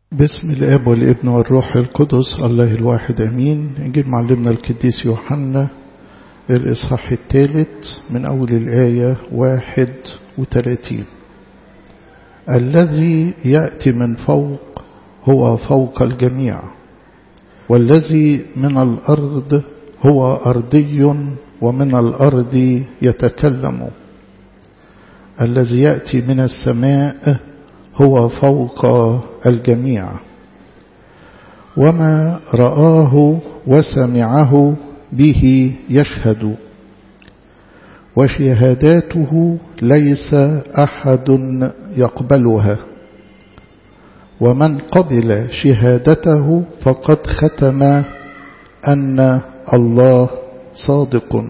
باسم الاب والابن والروح القدس الله الواحد امين انجيل معلمنا القديس يوحنا الاصحاح الثالث من اول الايه واحد وثلاثين الذي ياتي من فوق هو فوق الجميع والذي من الارض هو ارضي ومن الارض يتكلم الذي ياتي من السماء هو فوق الجميع وما رآه وسمعه به يشهد وشهاداته ليس أحد يقبلها ومن قبل شهادته فقد ختم أن الله صادق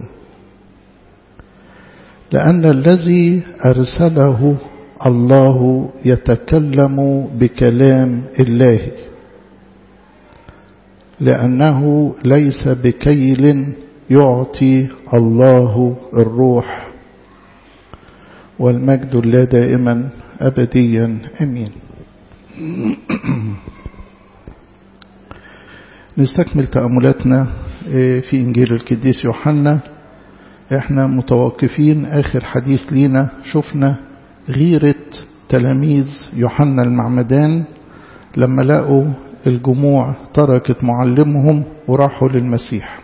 لأن الذي أرسله الله يتكلم بكلام الله لأنه ليس بكيل يعطي الله الروح والمجد لا دائما أبديا أمين نستكمل تأملاتنا في إنجيل القديس يوحنا احنا متوقفين آخر حديث لينا شفنا غيرة تلاميذ يوحنا المعمدان لما لقوا الجموع تركت معلمهم وراحوا للمسيح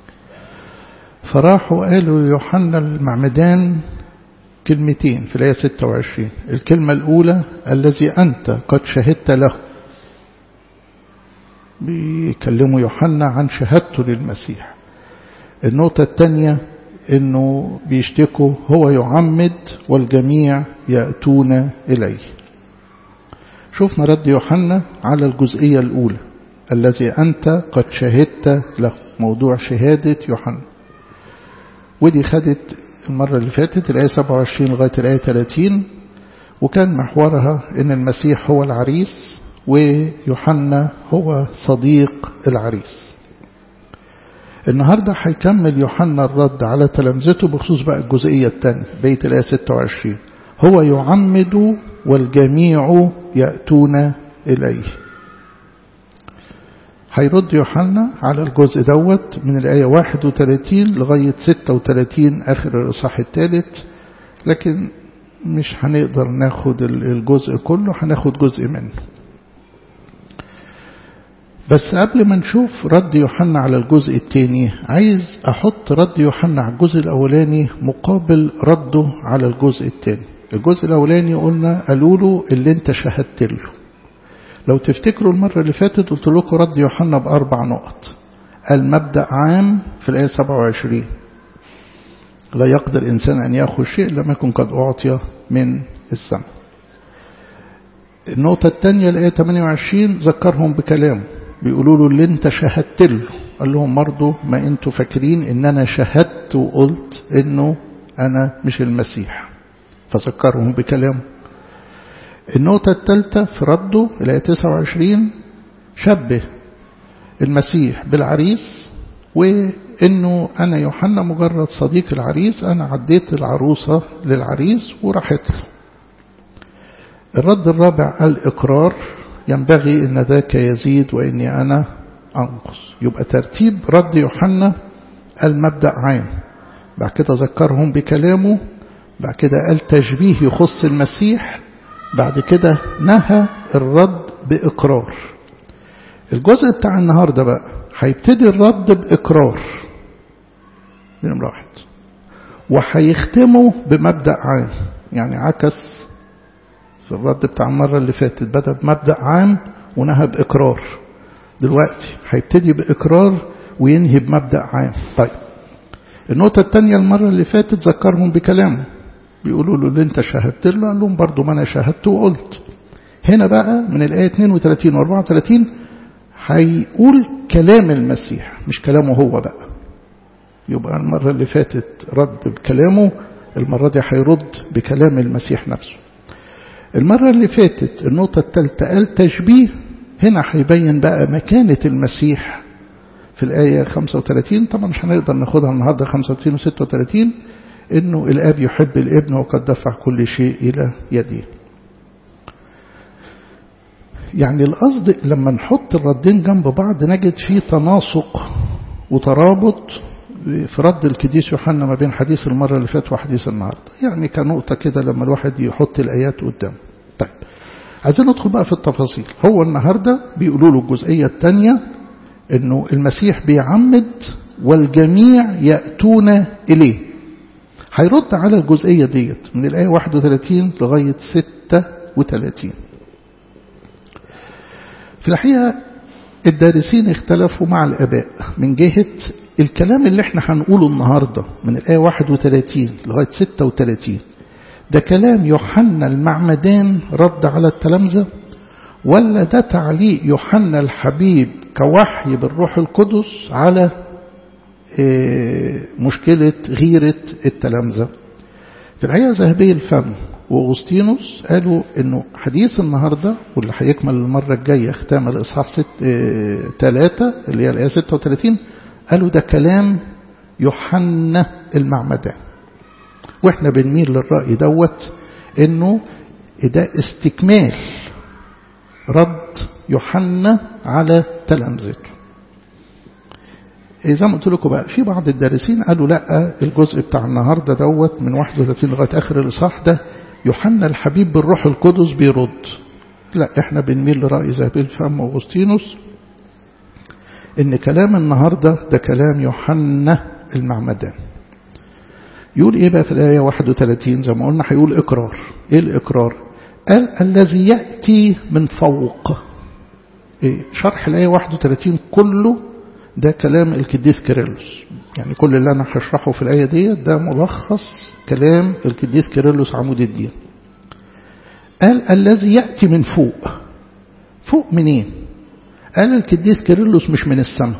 فراحوا قالوا يوحنا المعمدان كلمتين في الآية 26 الكلمة الأولى الذي أنت قد شهدت له بيكلموا يوحنا عن شهادته للمسيح النقطة الثانية انه بيشتكوا هو يعمد والجميع يأتون إليه شوفنا رد يوحنا على الجزئية الأولى الذي أنت قد شهدت له موضوع شهادة يوحنا ودي خدت المرة اللي فاتت الآية 27 لغاية الآية 30 وكان محورها أن المسيح هو العريس ويوحنا هو صديق العريس النهاردة هيكمل يوحنا الرد على تلامذته بخصوص بقى الجزئية الثانية بيت الآية 26 هو يعمد والجميع يأتون إليه هيرد يوحنا على الجزء دوت من الآية 31 لغاية 36 آخر الإصحاح الثالث لكن مش هنقدر ناخد الجزء كله هناخد جزء منه بس قبل ما نشوف رد يوحنا على الجزء الثاني عايز احط رد يوحنا على الجزء الاولاني مقابل رده على الجزء الثاني الجزء الاولاني قلنا قالوا له اللي انت شهدت له لو تفتكروا المره اللي فاتت قلت لكم رد يوحنا باربع نقط المبدا عام في الايه 27 لا يقدر انسان ان ياخذ شيء لم يكن قد اعطي من السماء النقطه الثانيه الايه 28 ذكرهم بكلامه بيقولوا له اللي انت شهدت له قال لهم برضه ما انتوا فاكرين ان انا شهدت وقلت انه انا مش المسيح فذكرهم بكلامه النقطة الثالثة في رده الآية 29 شبه المسيح بالعريس وانه انا يوحنا مجرد صديق العريس انا عديت العروسة للعريس وراحت له الرد الرابع الاقرار ينبغي ان ذاك يزيد واني انا انقص يبقى ترتيب رد يوحنا المبدا عام بعد كده ذكرهم بكلامه بعد كده قال تشبيه يخص المسيح بعد كده نهى الرد باقرار الجزء بتاع النهارده بقى هيبتدي الرد باقرار نمرة واحد وهيختمه بمبدا عام يعني عكس في الرد بتاع المرة اللي فاتت بدأ بمبدأ عام ونهى بإقرار دلوقتي هيبتدي بإقرار وينهي بمبدأ عام طيب النقطة الثانية المرة اللي فاتت ذكرهم بكلامه بيقولوا له اللي انت شهدت له قال لهم برضه ما انا شهدت وقلت هنا بقى من الآية 32 و 34 هيقول كلام المسيح مش كلامه هو بقى يبقى المرة اللي فاتت رد بكلامه المرة دي هيرد بكلام المسيح نفسه المرة اللي فاتت النقطة الثالثة قال تشبيه هنا هيبين بقى مكانة المسيح في الآية 35 طبعا مش هنقدر ناخدها النهاردة 35 و 36 انه الاب يحب الابن وقد دفع كل شيء الى يده يعني القصد لما نحط الردين جنب بعض نجد فيه تناسق وترابط في رد الكديس يوحنا ما بين حديث المرة اللي فاتت وحديث النهاردة يعني كنقطة كده لما الواحد يحط الآيات قدامه طيب عايزين ندخل بقى في التفاصيل هو النهاردة بيقولوا له الجزئية الثانية انه المسيح بيعمد والجميع يأتون إليه هيرد على الجزئية ديت من الآية 31 لغاية 36 في الحقيقة الدارسين اختلفوا مع الآباء من جهة الكلام اللي احنا هنقوله النهاردة من الآية 31 لغاية 36 ده كلام يوحنا المعمدان رد على التلامذة ولا ده تعليق يوحنا الحبيب كوحي بالروح القدس على مشكلة غيرة التلامذة في الحقيقة ذهبي الفم وأغسطينوس قالوا أنه حديث النهاردة واللي هيكمل المرة الجاية ختام الإصحاح ست ثلاثة اللي هي الآية 36 قالوا ده كلام يوحنا المعمدان واحنا بنميل للرأي دوت انه ده استكمال رد يوحنا على تلامذته زي ما قلت لكم بقى في بعض الدارسين قالوا لا الجزء بتاع النهارده دوت من 31 لغايه اخر الاصحاح ده يوحنا الحبيب بالروح القدس بيرد لا احنا بنميل لرأي ذهبي الفم واغسطينوس ان كلام النهارده ده كلام يوحنا المعمدان يقول ايه بقى في الآية 31 زي ما قلنا هيقول إقرار ايه الإقرار قال الذي يأتي من فوق إيه شرح الآية 31 كله ده كلام الكديس كيرلس يعني كل اللي أنا هشرحه في الآية دي ده ملخص كلام الكديس كيرلس عمود الدين قال الذي يأتي من فوق فوق منين قال الكديس كيرلس مش من السماء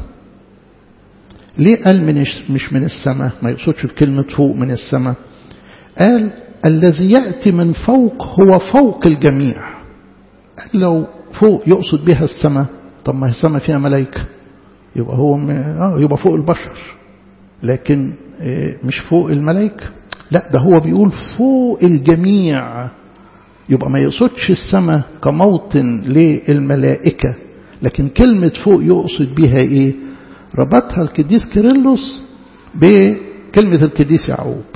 ليه قال من مش من السماء ما يقصدش بكلمة فوق من السماء قال الذي يأتي من فوق هو فوق الجميع قال لو فوق يقصد بها السماء طب ما السماء فيها ملائكة يبقى هو آه يبقى فوق البشر لكن مش فوق الملائكة لا ده هو بيقول فوق الجميع يبقى ما يقصدش السماء كموطن للملائكة لكن كلمة فوق يقصد بها ايه ربطها القديس كيرلس بكلمة القديس يعقوب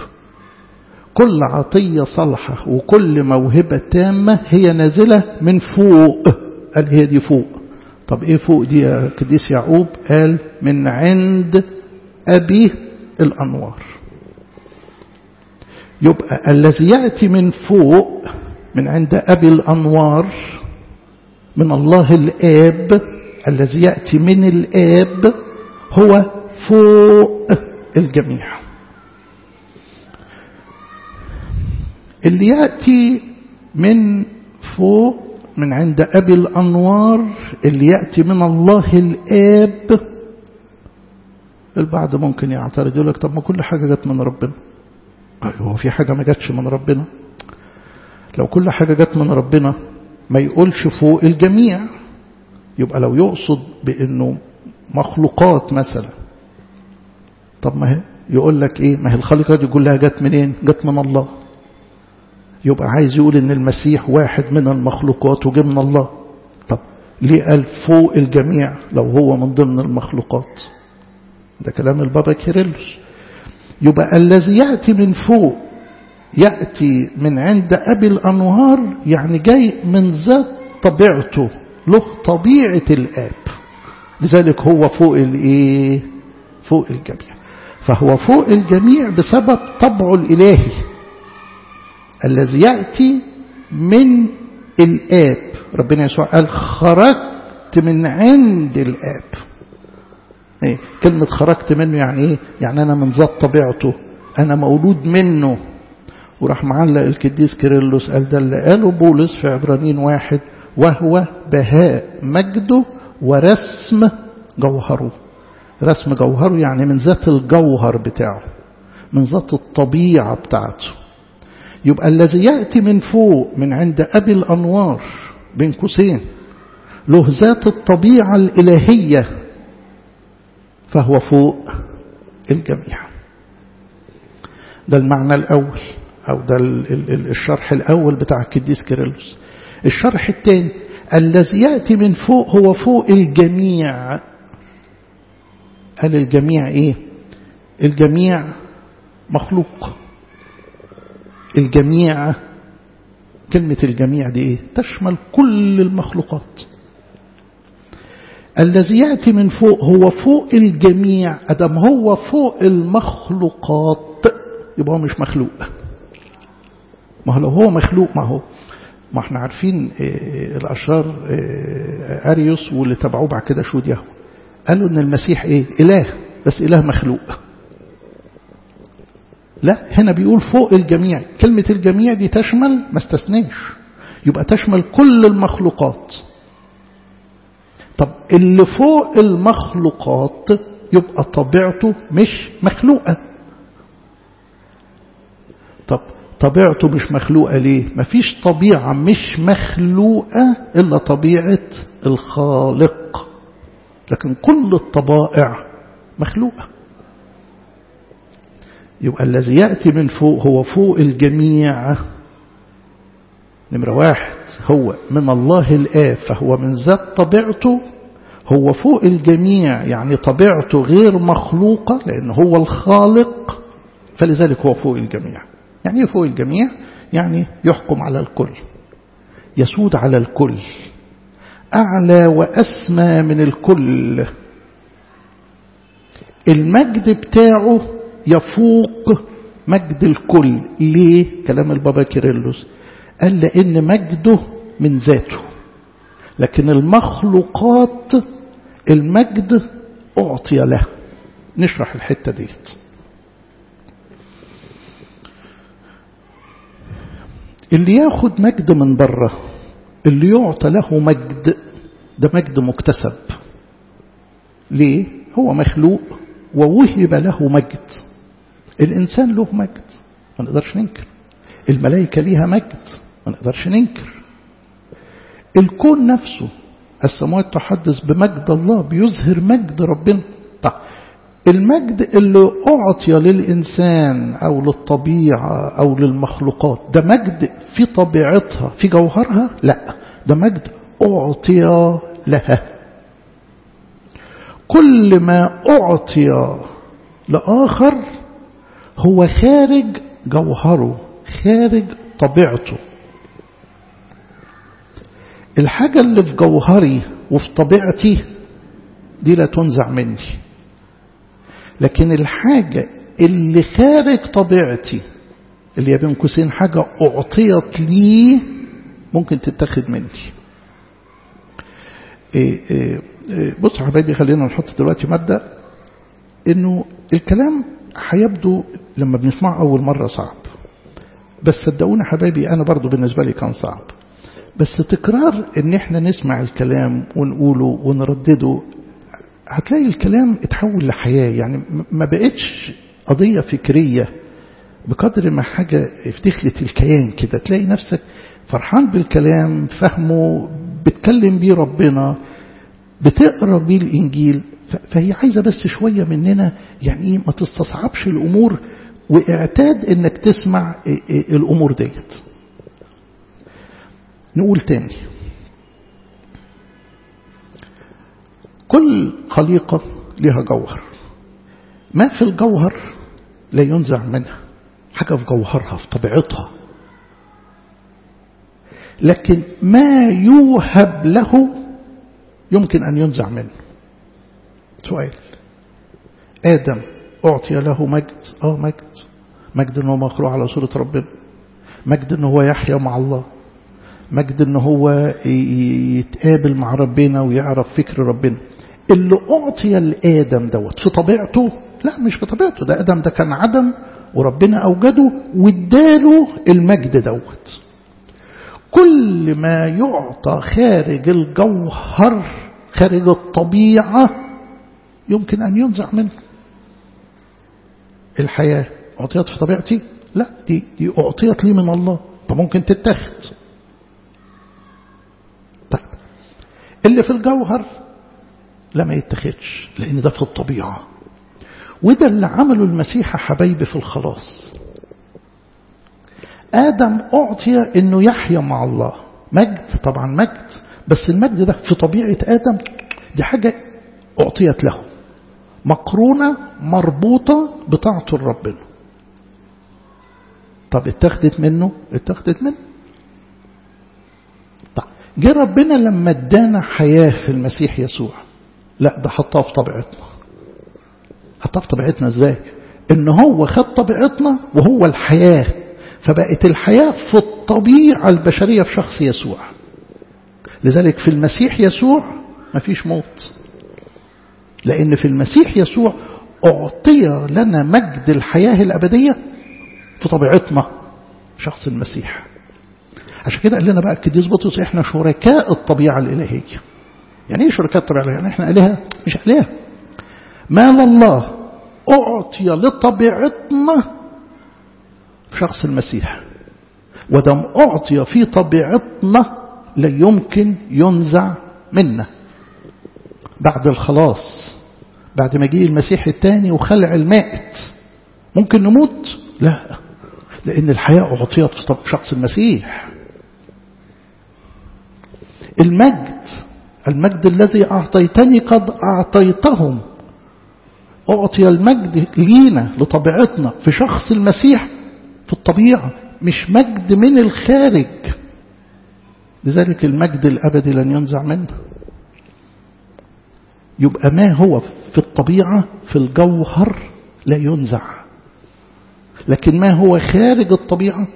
كل عطية صالحة وكل موهبة تامة هي نازلة من فوق قال هي دي فوق طب ايه فوق دي يا قديس يعقوب قال من عند أبي الأنوار يبقى الذي يأتي من فوق من عند أبي الأنوار من الله الآب الذي يأتي من الآب هو فوق الجميع اللي يأتي من فوق من عند أبي الأنوار اللي يأتي من الله الآب البعض ممكن يعترض يقول لك طب ما كل حاجة جت من ربنا هو في حاجة ما جاتش من ربنا لو كل حاجة جت من ربنا ما يقولش فوق الجميع يبقى لو يقصد بأنه مخلوقات مثلا طب ما هي يقول لك ايه ما هي الخليقة دي كلها جت منين جت من الله يبقى عايز يقول ان المسيح واحد من المخلوقات وجه من الله طب ليه قال فوق الجميع لو هو من ضمن المخلوقات ده كلام البابا كيرلس يبقى الذي يأتي من فوق يأتي من عند أبي الأنوار يعني جاي من ذات طبيعته له طبيعة الآب لذلك هو فوق الايه فوق الجميع فهو فوق الجميع بسبب طبعه الإلهي الذي يأتي من الآب ربنا يسوع قال خرجت من عند الآب إيه؟ كلمة خرجت منه يعني ايه يعني أنا من ذات طبيعته أنا مولود منه وراح معلق القديس كيرلس قال ده اللي قاله بولس في عبرانيين واحد وهو بهاء مجده ورسم جوهره رسم جوهره يعني من ذات الجوهر بتاعه من ذات الطبيعة بتاعته يبقى الذي يأتي من فوق من عند أبي الأنوار بين قوسين له ذات الطبيعة الإلهية فهو فوق الجميع ده المعنى الأول أو ده الشرح الأول بتاع القديس كيرلس الشرح الثاني الذي يأتي من فوق هو فوق الجميع قال الجميع ايه الجميع مخلوق الجميع كلمة الجميع دي ايه تشمل كل المخلوقات الذي يأتي من فوق هو فوق الجميع أدم هو فوق المخلوقات يبقى هو مش مخلوق ما هو لو هو مخلوق ما هو ما احنا عارفين الأشرار أريوس واللي تبعوه بعد كده شود يهو قالوا ان المسيح ايه إله بس إله مخلوق لا هنا بيقول فوق الجميع كلمة الجميع دي تشمل ما استثناش يبقى تشمل كل المخلوقات طب اللي فوق المخلوقات يبقى طبيعته مش مخلوقة طب طبيعته مش مخلوقة ليه مفيش طبيعة مش مخلوقة إلا طبيعة الخالق لكن كل الطبائع مخلوقة يبقى الذي يأتي من فوق هو فوق الجميع نمرة واحد هو من الله الآب فهو من ذات طبيعته هو فوق الجميع يعني طبيعته غير مخلوقة لأن هو الخالق فلذلك هو فوق الجميع يعني ايه فوق الجميع يعني يحكم على الكل يسود على الكل أعلى وأسمى من الكل المجد بتاعه يفوق مجد الكل ليه كلام البابا كيرلس قال لأن مجده من ذاته لكن المخلوقات المجد أعطي له نشرح الحتة ديت اللي ياخد مجد من بره اللي يعطى له مجد ده مجد مكتسب ليه هو مخلوق ووهب له مجد الإنسان له مجد ما نقدرش ننكر الملائكة ليها مجد ما نقدرش ننكر الكون نفسه السماوات تحدث بمجد الله بيظهر مجد ربنا طيب المجد اللي أعطي للإنسان أو للطبيعة أو للمخلوقات ده مجد في طبيعتها في جوهرها لا ده مجد أعطي لها كل ما أعطي لآخر هو خارج جوهره خارج طبيعته الحاجة اللي في جوهري وفي طبيعتي دي لا تنزع مني لكن الحاجة اللي خارج طبيعتي اللي بين قوسين حاجة أعطيت لي ممكن تتخذ مني إيه إيه بص حبايبي خلينا نحط دلوقتي مبدأ انه الكلام هيبدو لما بنسمعه أول مرة صعب بس صدقوني حبايبي أنا برضو بالنسبة لي كان صعب بس تكرار ان احنا نسمع الكلام ونقوله ونردده هتلاقي الكلام اتحول لحياة يعني ما بقتش قضية فكرية بقدر ما حاجة افتخلت الكيان كده تلاقي نفسك فرحان بالكلام فهمه بتكلم بيه ربنا بتقرا بيه الإنجيل فهي عايزة بس شوية مننا يعني ايه ما تستصعبش الأمور واعتاد انك تسمع الأمور ديت نقول تاني كل خليقة لها جوهر ما في الجوهر لا ينزع منها حاجة في جوهرها في طبيعتها لكن ما يوهب له يمكن أن ينزع منه سؤال آدم أعطي له مجد آه مجد مجد أنه مخلوق على صورة ربنا مجد أنه هو يحيا مع الله مجد أنه هو يتقابل مع ربنا ويعرف فكر ربنا اللي أعطي لآدم دوت في طبيعته لا مش في طبيعته ده آدم ده كان عدم وربنا أوجده واداله المجد دوت كل ما يعطى خارج الجوهر خارج الطبيعة يمكن أن ينزع منه الحياة أعطيت في طبيعتي لا دي, دي أعطيت لي من الله فممكن تتخذ طيب اللي في الجوهر لا ما يتخذش لأن ده في الطبيعة وده اللي عمله المسيح حبايبي في الخلاص آدم أعطي أنه يحيا مع الله مجد طبعا مجد بس المجد ده في طبيعة آدم دي حاجة أعطيت له مقرونة مربوطة بطاعته لربنا طب اتخذت منه اتخذت منه طب جه ربنا لما ادانا حياة في المسيح يسوع لا ده حطها في طبيعتنا حطها في طبيعتنا ازاي ان هو خد طبيعتنا وهو الحياة فبقت الحياة في الطبيعة البشرية في شخص يسوع لذلك في المسيح يسوع مفيش موت لأن في المسيح يسوع أعطي لنا مجد الحياة الأبدية في طبيعتنا شخص المسيح عشان كده قال لنا بقى القديس بطرس احنا شركاء الطبيعة الإلهية يعني ايه شركاء الطبيعة الإلهية يعني احنا آلهة مش آلهة مال الله أعطي لطبيعتنا في شخص المسيح ودم أعطي في طبيعتنا لا يمكن ينزع منا بعد الخلاص بعد ما جه المسيح الثاني وخلع المائت ممكن نموت لا لأن الحياة أعطيت في شخص المسيح المجد المجد الذي أعطيتني قد أعطيتهم أعطي المجد لينا لطبيعتنا في شخص المسيح في الطبيعة مش مجد من الخارج لذلك المجد الأبدي لن ينزع منه يبقى ما هو في الطبيعة في الجوهر لا ينزع لكن ما هو خارج الطبيعة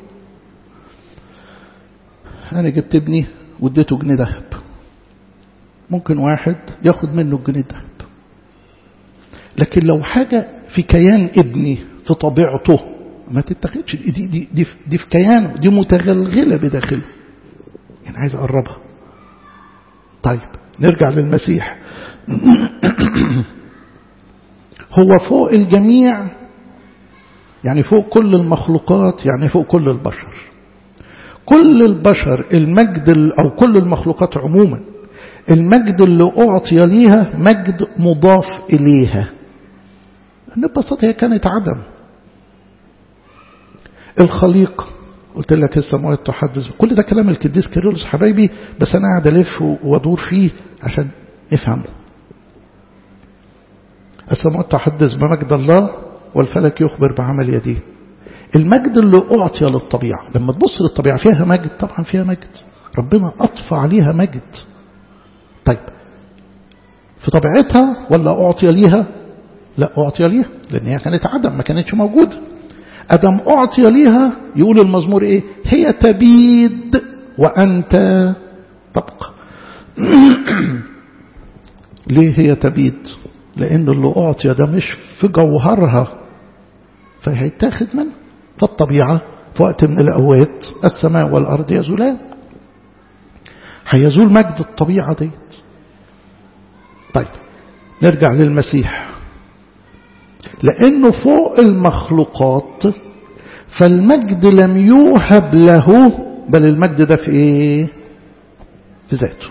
أنا جبت ابني واديته جنيه ذهب ممكن واحد ياخد منه الجنيه ذهب لكن لو حاجة في كيان ابني في طبيعته ما تتخذش دي, دي, دي, دي, دي في كيانه دي متغلغلة بداخله يعني عايز أقربها طيب نرجع للمسيح هو فوق الجميع يعني فوق كل المخلوقات يعني فوق كل البشر كل البشر المجد أو كل المخلوقات عموما المجد اللي أعطي ليها مجد مضاف إليها أن ببساطة هي كانت عدم الخليقة قلت لك السماوات تحدث كل ده كلام القديس كيرلس حبايبي بس أنا قاعد ألف وأدور فيه عشان نفهمه السماوات تحدث بمجد الله والفلك يخبر بعمل يديه المجد اللي أعطي للطبيعة لما تبص للطبيعة فيها مجد طبعا فيها مجد ربنا أطفى عليها مجد طيب في طبيعتها ولا أعطي ليها لا أعطي ليها لأن هي كانت عدم ما كانتش موجودة أدم أعطي ليها يقول المزمور إيه هي تبيد وأنت تبقى ليه هي تبيد لأن اللي أعطي ده مش في جوهرها فهيتاخد منه فالطبيعة في وقت من الأوقات السماء والأرض يزولان هيزول مجد الطبيعة ديت طيب نرجع للمسيح لأنه فوق المخلوقات فالمجد لم يوهب له بل المجد ده في ايه في ذاته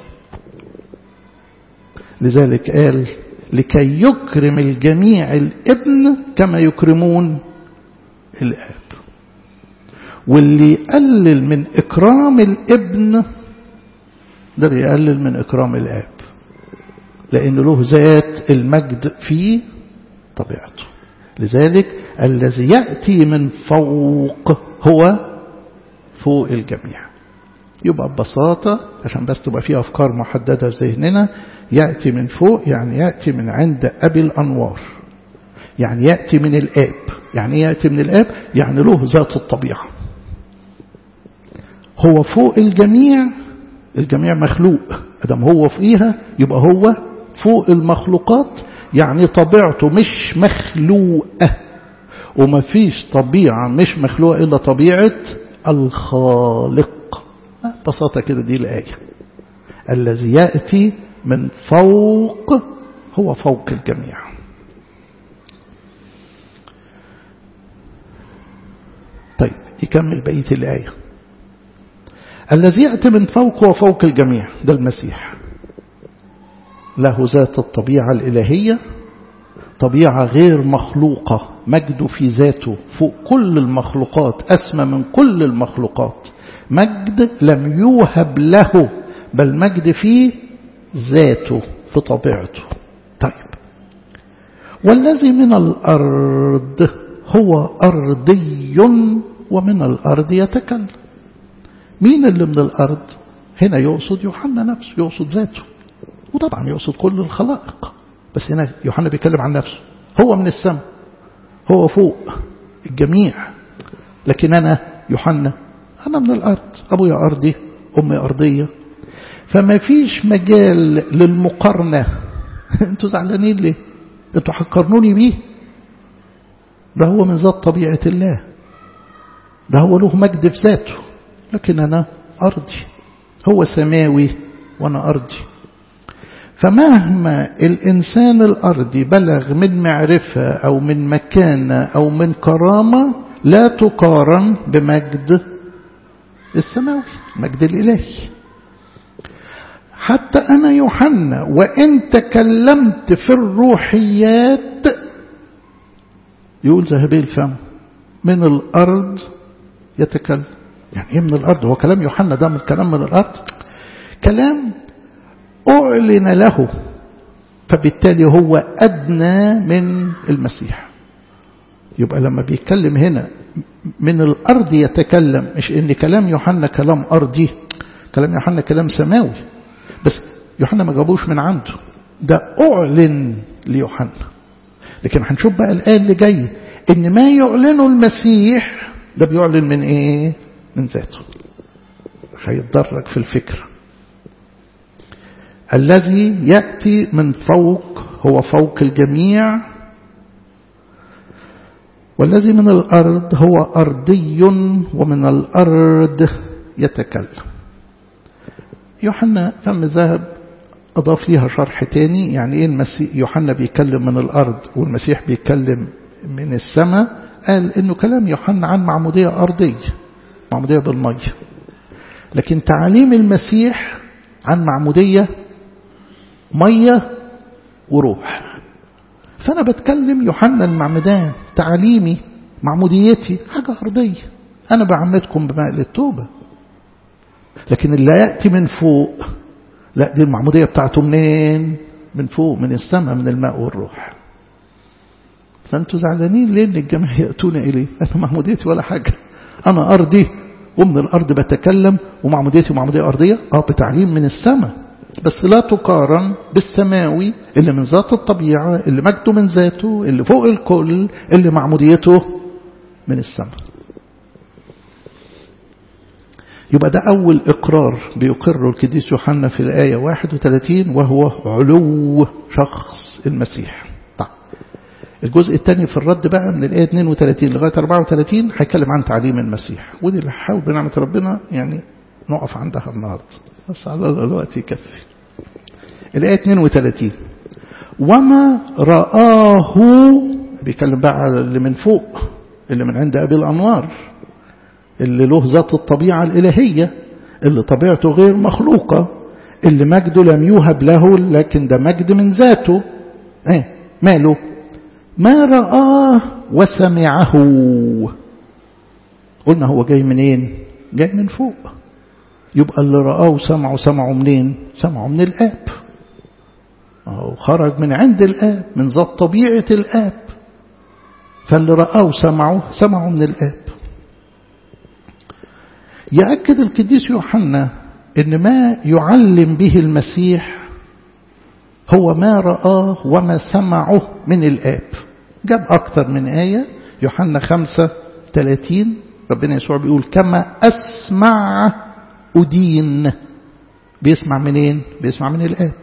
لذلك قال لكي يكرم الجميع الابن كما يكرمون الاب واللي يقلل من اكرام الابن ده بيقلل من اكرام الاب لان له ذات المجد في طبيعته لذلك الذي يأتي من فوق هو فوق الجميع يبقى ببساطة عشان بس تبقى فيه أفكار محددة في ذهننا يأتي من فوق يعني يأتي من عند أبي الأنوار يعني يأتي من الآب يعني يأتي من الآب يعني له ذات الطبيعة هو فوق الجميع الجميع مخلوق أدم هو فوقيها يبقى هو فوق المخلوقات يعني طبيعته مش مخلوقة وما فيش طبيعة مش مخلوقة إلا طبيعة الخالق ببساطة كده دي الآية الذي يأتي من فوق هو فوق الجميع طيب يكمل بقية الآية الذي يأتي من فوق هو فوق الجميع ده المسيح له ذات الطبيعة الإلهية طبيعة غير مخلوقة مجد في ذاته فوق كل المخلوقات أسمى من كل المخلوقات مجد لم يوهب له بل مجد في ذاته في طبيعته طيب والذي من الأرض هو أرضي ومن الأرض يتكلم مين اللي من الأرض هنا يقصد يوحنا نفسه يقصد ذاته وطبعا يقصد كل الخلائق بس هنا يوحنا بيتكلم عن نفسه هو من السماء هو فوق الجميع لكن أنا يوحنا أنا من الأرض أبويا أرضي أمي أرضية فما فيش مجال للمقارنة انتوا زعلانين ليه انتوا حقرنوني بيه ده هو من ذات طبيعة الله ده هو له مجد في ذاته لكن أنا أرضي هو سماوي وأنا أرضي فمهما الإنسان الأرضي بلغ من معرفة أو من مكانة أو من كرامة لا تقارن بمجد السماوي مجد الإلهي حتى أنا يوحنا وإن تكلمت في الروحيات يقول ذهبي الفم من الأرض يتكلم يعني ايه من الأرض هو كلام يوحنا ده من كلام من الأرض كلام أعلن له فبالتالي هو أدنى من المسيح يبقى لما بيتكلم هنا من الأرض يتكلم مش إن كلام يوحنا كلام أرضي كلام يوحنا كلام سماوي بس يوحنا ما جابوش من عنده ده أعلن ليوحنا لكن هنشوف بقى الآية اللي جاية إن ما يعلنه المسيح ده بيعلن من إيه من ذاته هيتدرج في الفكرة الذي يأتي من فوق هو فوق الجميع والذي من الأرض هو أرضي ومن الأرض يتكلم يوحنا فم ذهب أضاف ليها شرح تاني يعني إيه المسيح يوحنا بيتكلم من الأرض والمسيح بيتكلم من السماء قال إنه كلام يوحنا عن معمودية أرضية معمودية بالمية لكن تعاليم المسيح عن معمودية مية وروح فأنا بتكلم يوحنا المعمدان تعاليمي معموديتي حاجة أرضية أنا بعمدكم بماء للتوبة لكن اللي يأتي من فوق لا دي المعمودية بتاعته منين من فوق من السماء من الماء والروح فأنتوا زعلانين ليه ان الجميع يأتون إليه أنا معموديتي ولا حاجة أنا أرضي ومن الأرض بتكلم ومعموديتي معمودية أرضية أه بتعليم من السماء بس لا تقارن بالسماوي اللي من ذات الطبيعة اللي مجده من ذاته اللي فوق الكل اللي معموديته من السماء يبقى ده أول إقرار بيقره القديس يوحنا في الآية 31 وهو علو شخص المسيح طيب الجزء الثاني في الرد بقى من الآية 32 لغاية 34 هيتكلم عن تعليم المسيح ودي اللي هحاول بنعمة ربنا يعني نقف عندها النهارده بس على الوقت يكفي الآية 32 وما رآه بيتكلم بقى على اللي من فوق اللي من عند أبي الأنوار اللي له ذات الطبيعة الإلهية اللي طبيعته غير مخلوقة اللي مجده لم يوهب له لكن ده مجد من ذاته ايه ماله ما رآه وسمعه قلنا هو جاي منين جاي من فوق يبقى اللي رآه وسمعه سمعه منين سمعه من الآب أو خرج من عند الآب من ذات طبيعة الآب فاللي رآه وسمعه سمعه من الآب يأكد القديس يوحنا ان ما يعلم به المسيح هو ما رآه وما سمعه من الآب جاب أكثر من آية يوحنا خمسة ثلاثين ربنا يسوع بيقول كما أسمع أدين بيسمع منين بيسمع من الآب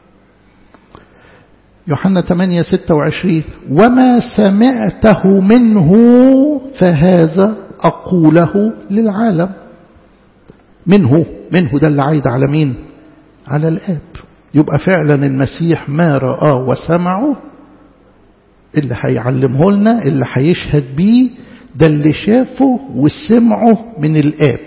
يوحنا 8 26 وما سمعته منه فهذا أقوله للعالم منه منه ده اللي عايد على مين على الآب يبقى فعلا المسيح ما رآه وسمعه اللي هيعلمه لنا اللي هيشهد بيه ده اللي شافه وسمعه من الآب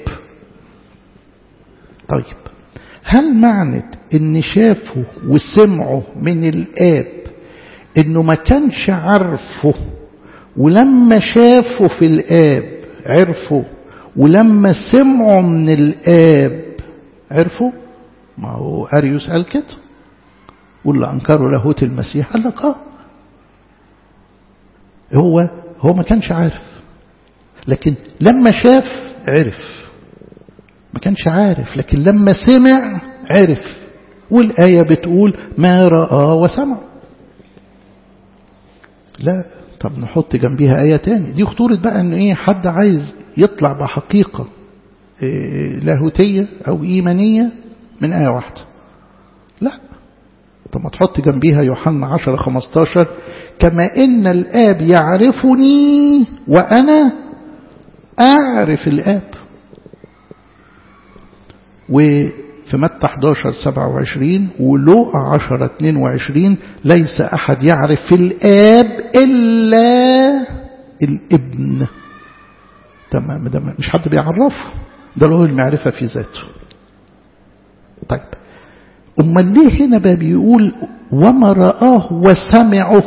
طيب هل معنى ان شافه وسمعه من الآب انه ما كانش عارفه ولما شافه في الآب عرفه ولما سمعوا من الآب عرفوا ما هو أريوس قال كده واللي أنكروا لاهوت المسيح قال لك آه هو هو ما كانش عارف لكن لما شاف عرف ما كانش عارف لكن لما سمع عرف والآية بتقول ما رأى وسمع لا طب نحط جنبيها آية تاني دي خطورة بقى ان ايه حد عايز يطلع بحقيقة إيه لاهوتية او ايمانية من آية واحدة لا طب ما تحط جنبيها يوحنا 10 15 كما ان الاب يعرفني وانا اعرف الاب وفي متى 11 27 ولوقا 10 22 ليس أحد يعرف في الآب إلا الابن تمام ده مش حد بيعرفه ده له المعرفة في ذاته طيب أمال ليه هنا بقى بيقول وما رآه وسمعه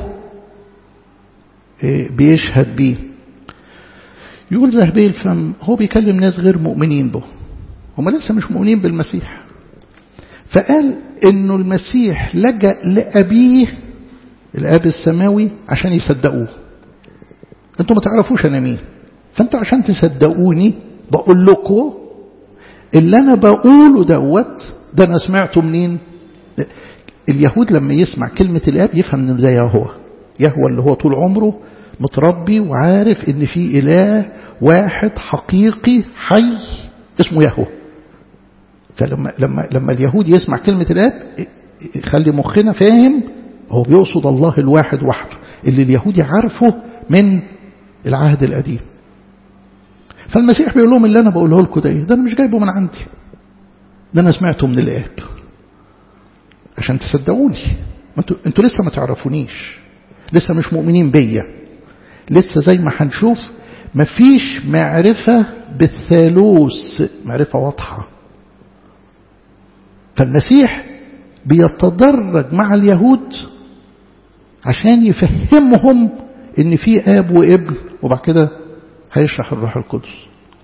بيشهد بيه يقول ذهبي الفم هو بيكلم ناس غير مؤمنين به هم لسه مش مؤمنين بالمسيح فقال انه المسيح لجأ لأبيه الآب السماوي عشان يصدقوه انتوا ما تعرفوش انا مين فانتوا عشان تصدقوني بقول لكم اللي انا بقوله دوت ده انا سمعته منين اليهود لما يسمع كلمة الآب يفهم ان ده يهوه يهوه اللي هو طول عمره متربي وعارف ان في إله واحد حقيقي حي اسمه يهوه فلما لما لما اليهود يسمع كلمة الآب خلي مخنا فاهم هو بيقصد الله الواحد وحده اللي اليهود يعرفه من العهد القديم فالمسيح بيقول لهم اللي أنا بقوله لكم ده إيه ده أنا مش جايبه من عندي ده أنا سمعته من الآب عشان تصدقوني انتوا انتوا لسه ما تعرفونيش لسه مش مؤمنين بيا لسه زي ما هنشوف مفيش معرفة بالثالوث معرفة واضحة فالمسيح بيتدرج مع اليهود عشان يفهمهم ان في اب وابن وبعد كده هيشرح الروح القدس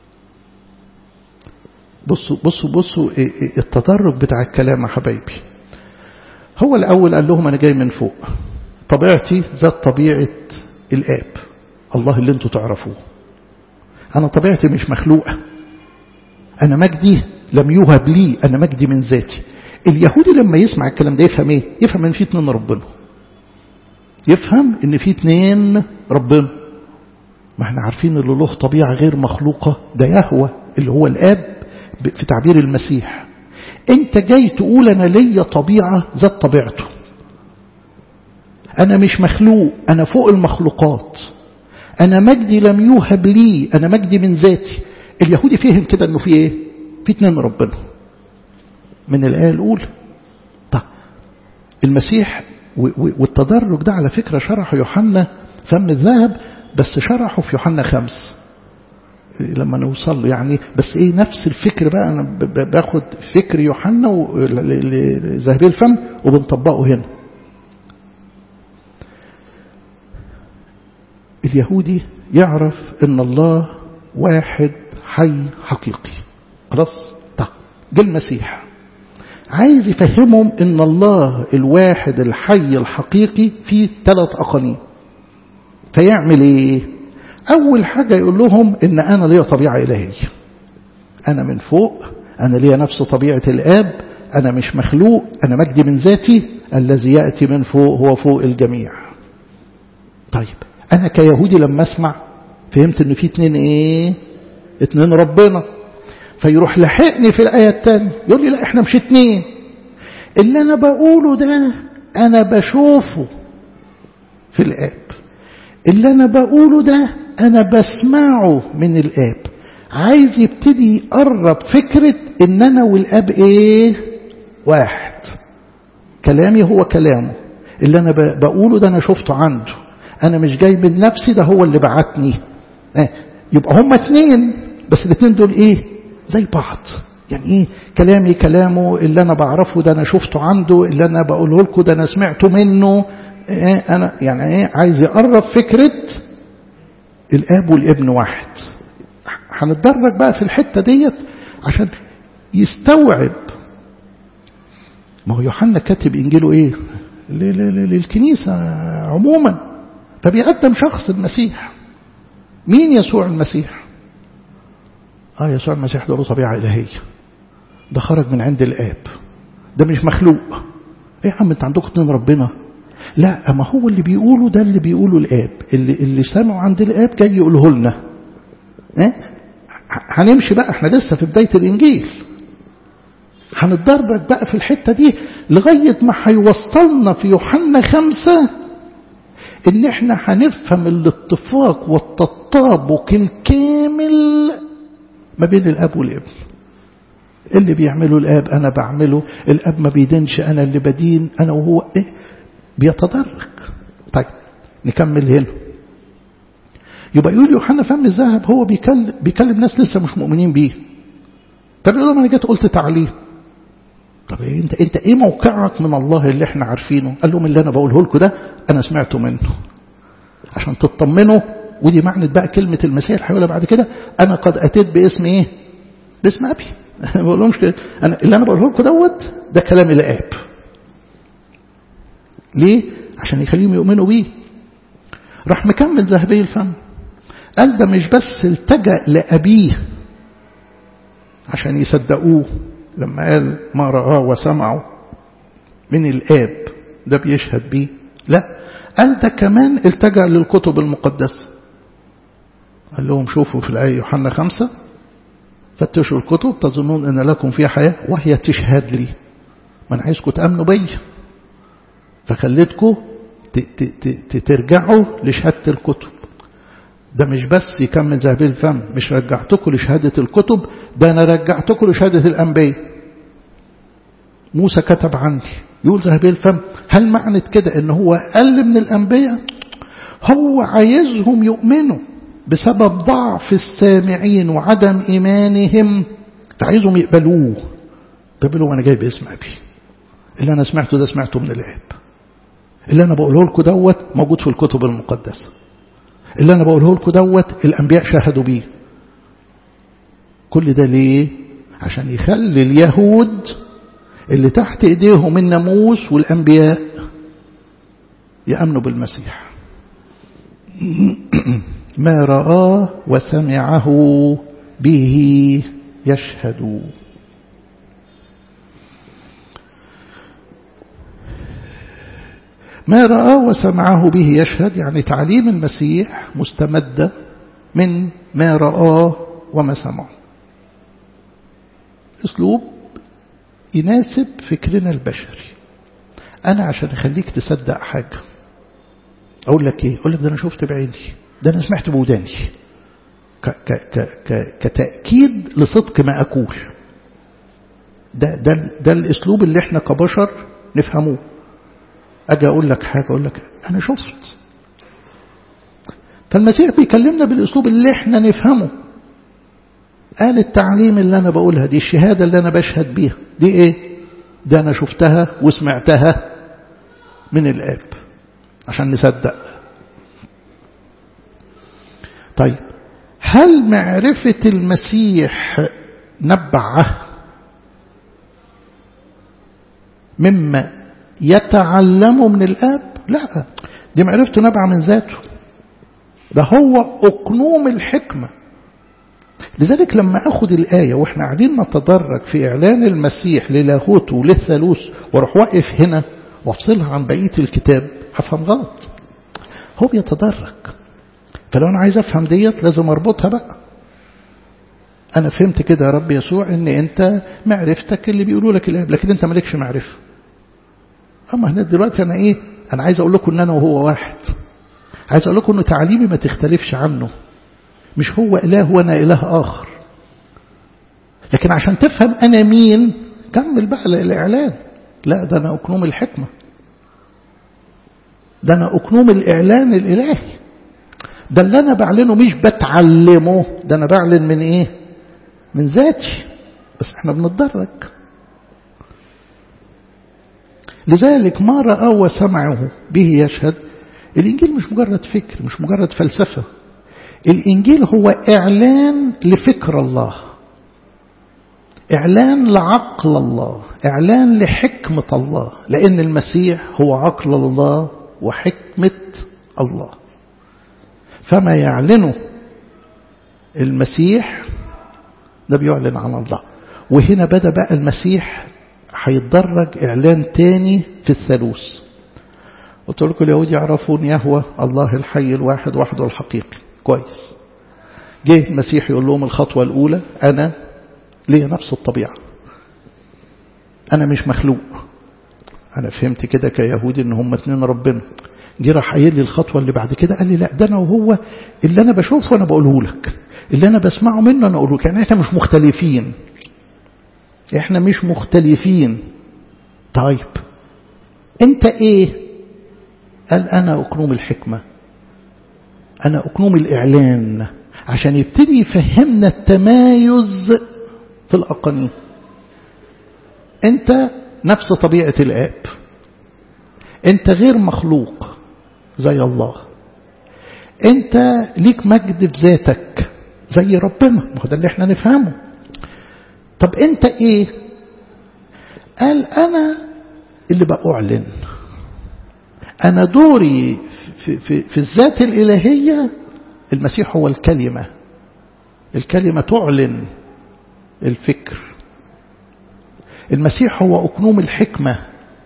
بصوا بصوا بصوا التدرج بتاع الكلام يا حبايبي هو الاول قال لهم انا جاي من فوق طبيعتي ذات طبيعه الاب الله اللي انتوا تعرفوه انا طبيعتي مش مخلوقه انا مجدي لم يوهب لي أنا مجدي من ذاتي اليهودي لما يسمع الكلام ده يفهم ايه يفهم ان في اتنين ربنا يفهم ان في اتنين ربنا ما احنا عارفين اللي له طبيعة غير مخلوقة ده يهوى اللي هو الآب في تعبير المسيح انت جاي تقول انا ليا طبيعة ذات طبيعته انا مش مخلوق انا فوق المخلوقات انا مجدي لم يوهب لي انا مجدي من ذاتي اليهودي فهم كده انه في ايه في اتنين ربنا من الآية الأولى طيب المسيح والتدرج ده على فكرة شرحه يوحنا فم الذهب بس شرحه في يوحنا خمس لما نوصل له يعني بس ايه نفس الفكر بقى انا باخد فكر يوحنا لذهبي الفم وبنطبقه هنا اليهودي يعرف ان الله واحد حي حقيقي خلاص طب جه المسيح عايز يفهمهم ان الله الواحد الحي الحقيقي فيه ثلاث اقانيم فيعمل ايه اول حاجة يقول لهم ان انا ليا طبيعة الهية انا من فوق انا ليا نفس طبيعة الاب انا مش مخلوق انا مجدي من ذاتي الذي يأتي من فوق هو فوق الجميع طيب انا كيهودي لما اسمع فهمت ان في اتنين ايه اتنين ربنا فيروح لحقني في الآية الثانية يقول لي لا احنا مش اتنين اللي انا بقوله ده انا بشوفه في الآب اللي انا بقوله ده انا بسمعه من الآب عايز يبتدي يقرب فكرة ان انا والآب ايه واحد كلامي هو كلامه اللي انا بقوله ده انا شفته عنده انا مش جاي من نفسي ده هو اللي بعتني اه يبقى هما اتنين بس الاتنين دول ايه زي بعض يعني ايه كلامي كلامه اللي انا بعرفه ده انا شفته عنده اللي انا بقوله لكم ده انا سمعته منه إيه انا يعني ايه عايز يقرب فكرة الاب والابن واحد هنتدرج بقى في الحتة ديت عشان يستوعب ما هو يوحنا كاتب إنجيله إيه للكنيسة عموما فبيقدم شخص المسيح مين يسوع المسيح آه يسوع المسيح ده له طبيعة إلهية ده خرج من عند الآب ده مش مخلوق ايه يا عم انت عندكم اتنين ربنا لا ما هو اللي بيقوله ده اللي بيقوله الآب اللي, اللي سمعوا عند الآب جاي يقوله لنا ايه هنمشي بقى احنا لسه في بداية الإنجيل هنتدرج بقى في الحتة دي لغاية ما هيوصلنا في يوحنا خمسة ان احنا هنفهم الاتفاق والتطابق الكامل ما بين الاب والابن اللي بيعمله الاب انا بعمله الاب ما بيدينش انا اللي بدين انا وهو ايه بيتدرج طيب نكمل هنا يبقى يقول يوحنا فم الذهب هو بيكلم, بيكلم ناس لسه مش مؤمنين بيه طب يقول لهم انا جيت قلت تعليم طب إيه انت انت ايه موقعك من الله اللي احنا عارفينه قال لهم اللي انا بقوله لكم ده انا سمعته منه عشان تطمنوا ودي معنى بقى كلمة المسيح هيقولها بعد كده انا قد اتيت باسم ايه باسم ابي ما بقولهمش كده انا اللي انا بقوله لكم دوت ده كلام الاب ليه عشان يخليهم يؤمنوا بيه راح مكمل ذهبي الفم قال ده مش بس التجأ لأبيه عشان يصدقوه لما قال ما رآه وسمعه من الآب ده بيشهد بيه لا قال ده كمان التجأ للكتب المقدسة قال لهم شوفوا في الآية يوحنا خمسة فتشوا الكتب تظنون أن لكم فيها حياة وهي تشهد لي ما أنا عايزكم تأمنوا بيا فخليتكم ترجعوا لشهادة الكتب ده مش بس يكمل ذهبي الفم مش رجعتكم لشهادة الكتب ده أنا رجعتكم لشهادة الأنبياء موسى كتب عني يقول ذهبي الفم هل معنى كده ان هو أقل من الأنبياء هو عايزهم يؤمنوا بسبب ضعف السامعين وعدم إيمانهم فعايزهم يقبلوه يقبلوه أنا جاي باسم أبي اللي أنا سمعته ده سمعته من الآب اللي أنا بقوله لكم دوت موجود في الكتب المقدسة اللي أنا بقوله لكم دوت الأنبياء شاهدوا بيه كل ده ليه عشان يخلي اليهود اللي تحت ايديهم الناموس والأنبياء يأمنوا بالمسيح ما رآه وسمعه به يشهد ما رآه وسمعه به يشهد يعني تعليم المسيح مستمدة من ما رآه وما سمعه اسلوب يناسب فكرنا البشري أنا عشان أخليك تصدق حاجة أقول لك إيه أقول لك ده أنا شفت بعيني ده أنا سمعت بوداني ك ك ك ك كتأكيد لصدق ما أقول ده, ده, ده الأسلوب اللي احنا كبشر نفهموه أجي أقول لك حاجة أقول لك أنا شفت فالمسيح بيكلمنا بالأسلوب اللي احنا نفهمه قال التعليم اللي أنا بقولها دي الشهادة اللي أنا بشهد بيها دي إيه ده أنا شفتها وسمعتها من الآب عشان نصدق طيب هل معرفة المسيح نبعه مما يتعلمه من الآب لا دي معرفته نبعة من ذاته ده هو أقنوم الحكمة لذلك لما أخذ الآية وإحنا قاعدين نتدرج في إعلان المسيح للاهوته وللثالوث واروح واقف هنا وافصلها عن بقية الكتاب هفهم غلط هو بيتدرج فلو أنا عايز أفهم ديت لازم أربطها بقى أنا فهمت كده يا رب يسوع إن أنت معرفتك اللي بيقولوا لك الآب لكن أنت مالكش معرفة أما هنا دلوقتي أنا إيه أنا عايز أقول لكم إن أنا وهو واحد عايز أقول لكم إن تعليمي ما تختلفش عنه مش هو إله وأنا إله آخر لكن عشان تفهم أنا مين كمل بقى الإعلان لا ده أنا أكنوم الحكمة ده أنا أكنوم الإعلان الإلهي ده اللي أنا بعلنه مش بتعلمه ده أنا بعلن من إيه من ذاتي بس احنا بنتدرج لذلك ما رأى وسمعه به يشهد الإنجيل مش مجرد فكر مش مجرد فلسفة الإنجيل هو إعلان لفكر الله إعلان لعقل الله إعلان لحكمة الله لأن المسيح هو عقل الله وحكمة الله فما يعلنه المسيح ده بيعلن عن الله وهنا بدأ بقى المسيح هيتدرج إعلان تاني في الثالوث قلت لكم اليهود يعرفون يهوى الله الحي الواحد وحده الحقيقي كويس جه المسيح يقول لهم الخطوة الأولى أنا ليه نفس الطبيعة أنا مش مخلوق أنا فهمت كده كيهودي إن هم اتنين ربنا جه راح قايل لي الخطوة اللي بعد كده قال لي لا ده أنا وهو اللي أنا بشوفه أنا بقوله لك اللي أنا بسمعه منه أنا أقوله لك يعني إحنا مش مختلفين إحنا مش مختلفين طيب أنت إيه قال أنا أكنوم الحكمة أنا أكنوم الإعلان عشان يبتدي يفهمنا التمايز في الأقانيم أنت نفس طبيعة الآب أنت غير مخلوق زي الله أنت ليك مجد في ذاتك زي ربنا ما هو ده اللي احنا نفهمه طب أنت إيه قال أنا اللي بأعلن أنا دوري في, في, في الذات الإلهية المسيح هو الكلمة الكلمة تعلن الفكر المسيح هو أكنوم الحكمة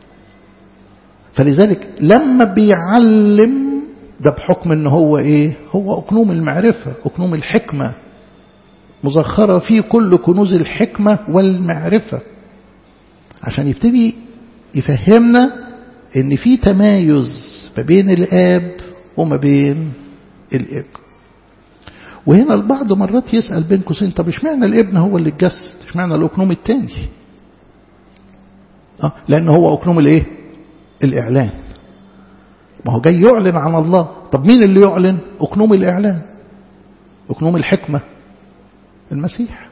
فلذلك لما بيعلم ده بحكم ان هو ايه هو أكنوم المعرفة أكنوم الحكمة مزخرة فيه كل كنوز الحكمة والمعرفة عشان يبتدي يفهمنا ان في تمايز ما بين الآب وما بين الابن وهنا البعض مرات يسأل بين قوسين طب اشمعنى الابن هو اللي اتجسد اشمعنى الأكنوم التاني اه لأن هو أكنوم الايه الإعلان ما هو جاي يعلن عن الله طب مين اللي يعلن أكنوم الإعلان أكنوم الحكمة المسيح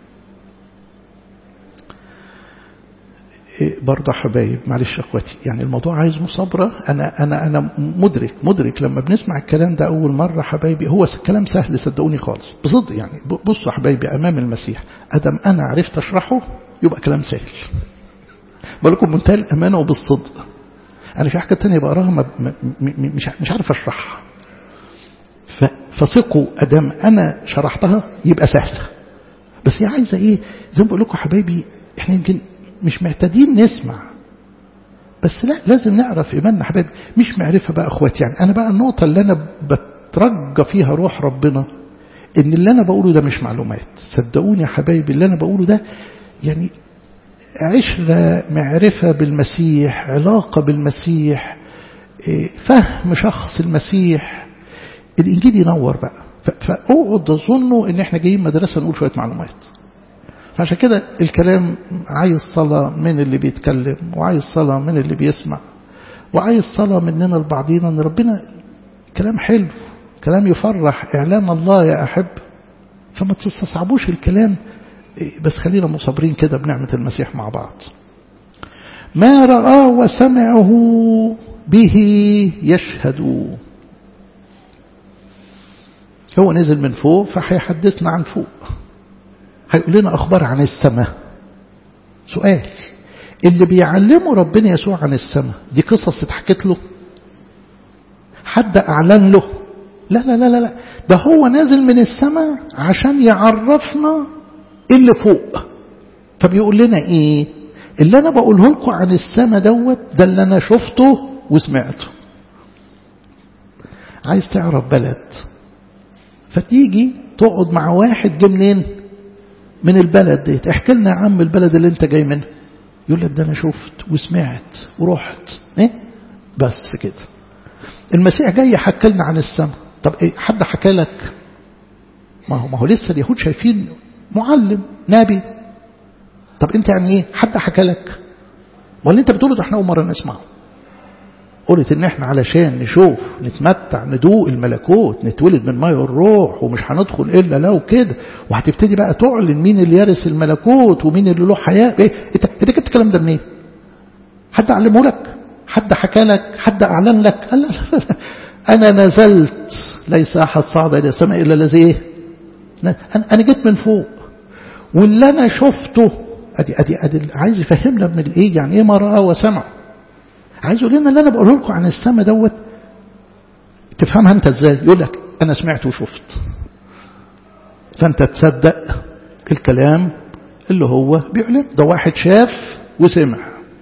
إيه برضه حبايب معلش اخواتي يعني الموضوع عايز مصابرة أنا أنا أنا مدرك مدرك لما بنسمع الكلام ده أول مرة حبايبي هو كلام سهل صدقوني خالص بصدق يعني بصوا حبايبي أمام المسيح أدم أنا عرفت أشرحه يبقى كلام سهل بالكم منتهى الأمانة وبالصدق أنا في حاجة تانية بقراها مش مش عارف أشرحها فثقوا أدام أنا شرحتها يبقى سهل بس هي عايزة إيه زي ما بقول لكم حبايبي إحنا يمكن مش معتادين نسمع بس لا لازم نعرف إيماننا حبايبي مش معرفة بقى أخواتي يعني أنا بقى النقطة اللي أنا بترجى فيها روح ربنا إن اللي أنا بقوله ده مش معلومات صدقوني يا حبايبي اللي أنا بقوله ده يعني عشرة معرفة بالمسيح علاقة بالمسيح فهم شخص المسيح الإنجيل ينور بقى فأقعد تظنوا إن إحنا جايين مدرسة نقول شوية معلومات فعشان كده الكلام عايز صلاة من اللي بيتكلم وعايز صلاة من اللي بيسمع وعايز صلاة مننا لبعضينا ان ربنا كلام حلو كلام يفرح إعلان الله يا أحب فما تستصعبوش الكلام بس خلينا مصابرين كده بنعمة المسيح مع بعض ما رآه وسمعه به يشهد هو نزل من فوق فهيحدثنا عن فوق هيقول لنا أخبار عن السماء سؤال اللي بيعلمه ربنا يسوع عن السماء دي قصص اتحكت له حد أعلن له لا لا لا لا ده هو نازل من السماء عشان يعرفنا اللي فوق فبيقول لنا ايه اللي انا بقوله لكم عن السماء دوت ده اللي انا شفته وسمعته عايز تعرف بلد فتيجي تقعد مع واحد جه منين من البلد ديت احكي لنا يا عم البلد اللي انت جاي منها يقول لك ده انا شفت وسمعت ورحت ايه بس كده المسيح جاي يحكي لنا عن السماء طب ايه حد حكى لك ما هو ما هو لسه اليهود شايفين معلم نبي طب انت يعني ايه حد حكى لك ولا انت بتقوله ده احنا اول مره نسمعه قلت ان احنا علشان نشوف نتمتع ندوق الملكوت نتولد من ماء الروح ومش هندخل الا لو كده وهتبتدي بقى تعلن مين اللي يرث الملكوت ومين اللي له حياه ايه انت انت جبت الكلام ده منين؟ حد علمه لك؟ حد حكى لك؟ حد اعلن لك؟ قال لا لا لا انا نزلت ليس احد صعد الى السماء الا الذي ايه؟ انا جيت من فوق واللي انا شفته ادي ادي ادي عايز يفهمنا من الايه يعني ايه ما راى وسمع عايز يقول لنا اللي انا بقوله لكم عن السماء دوت تفهمها انت ازاي يقول لك انا سمعت وشفت فانت تصدق الكلام اللي هو بيعلم ده واحد شاف وسمع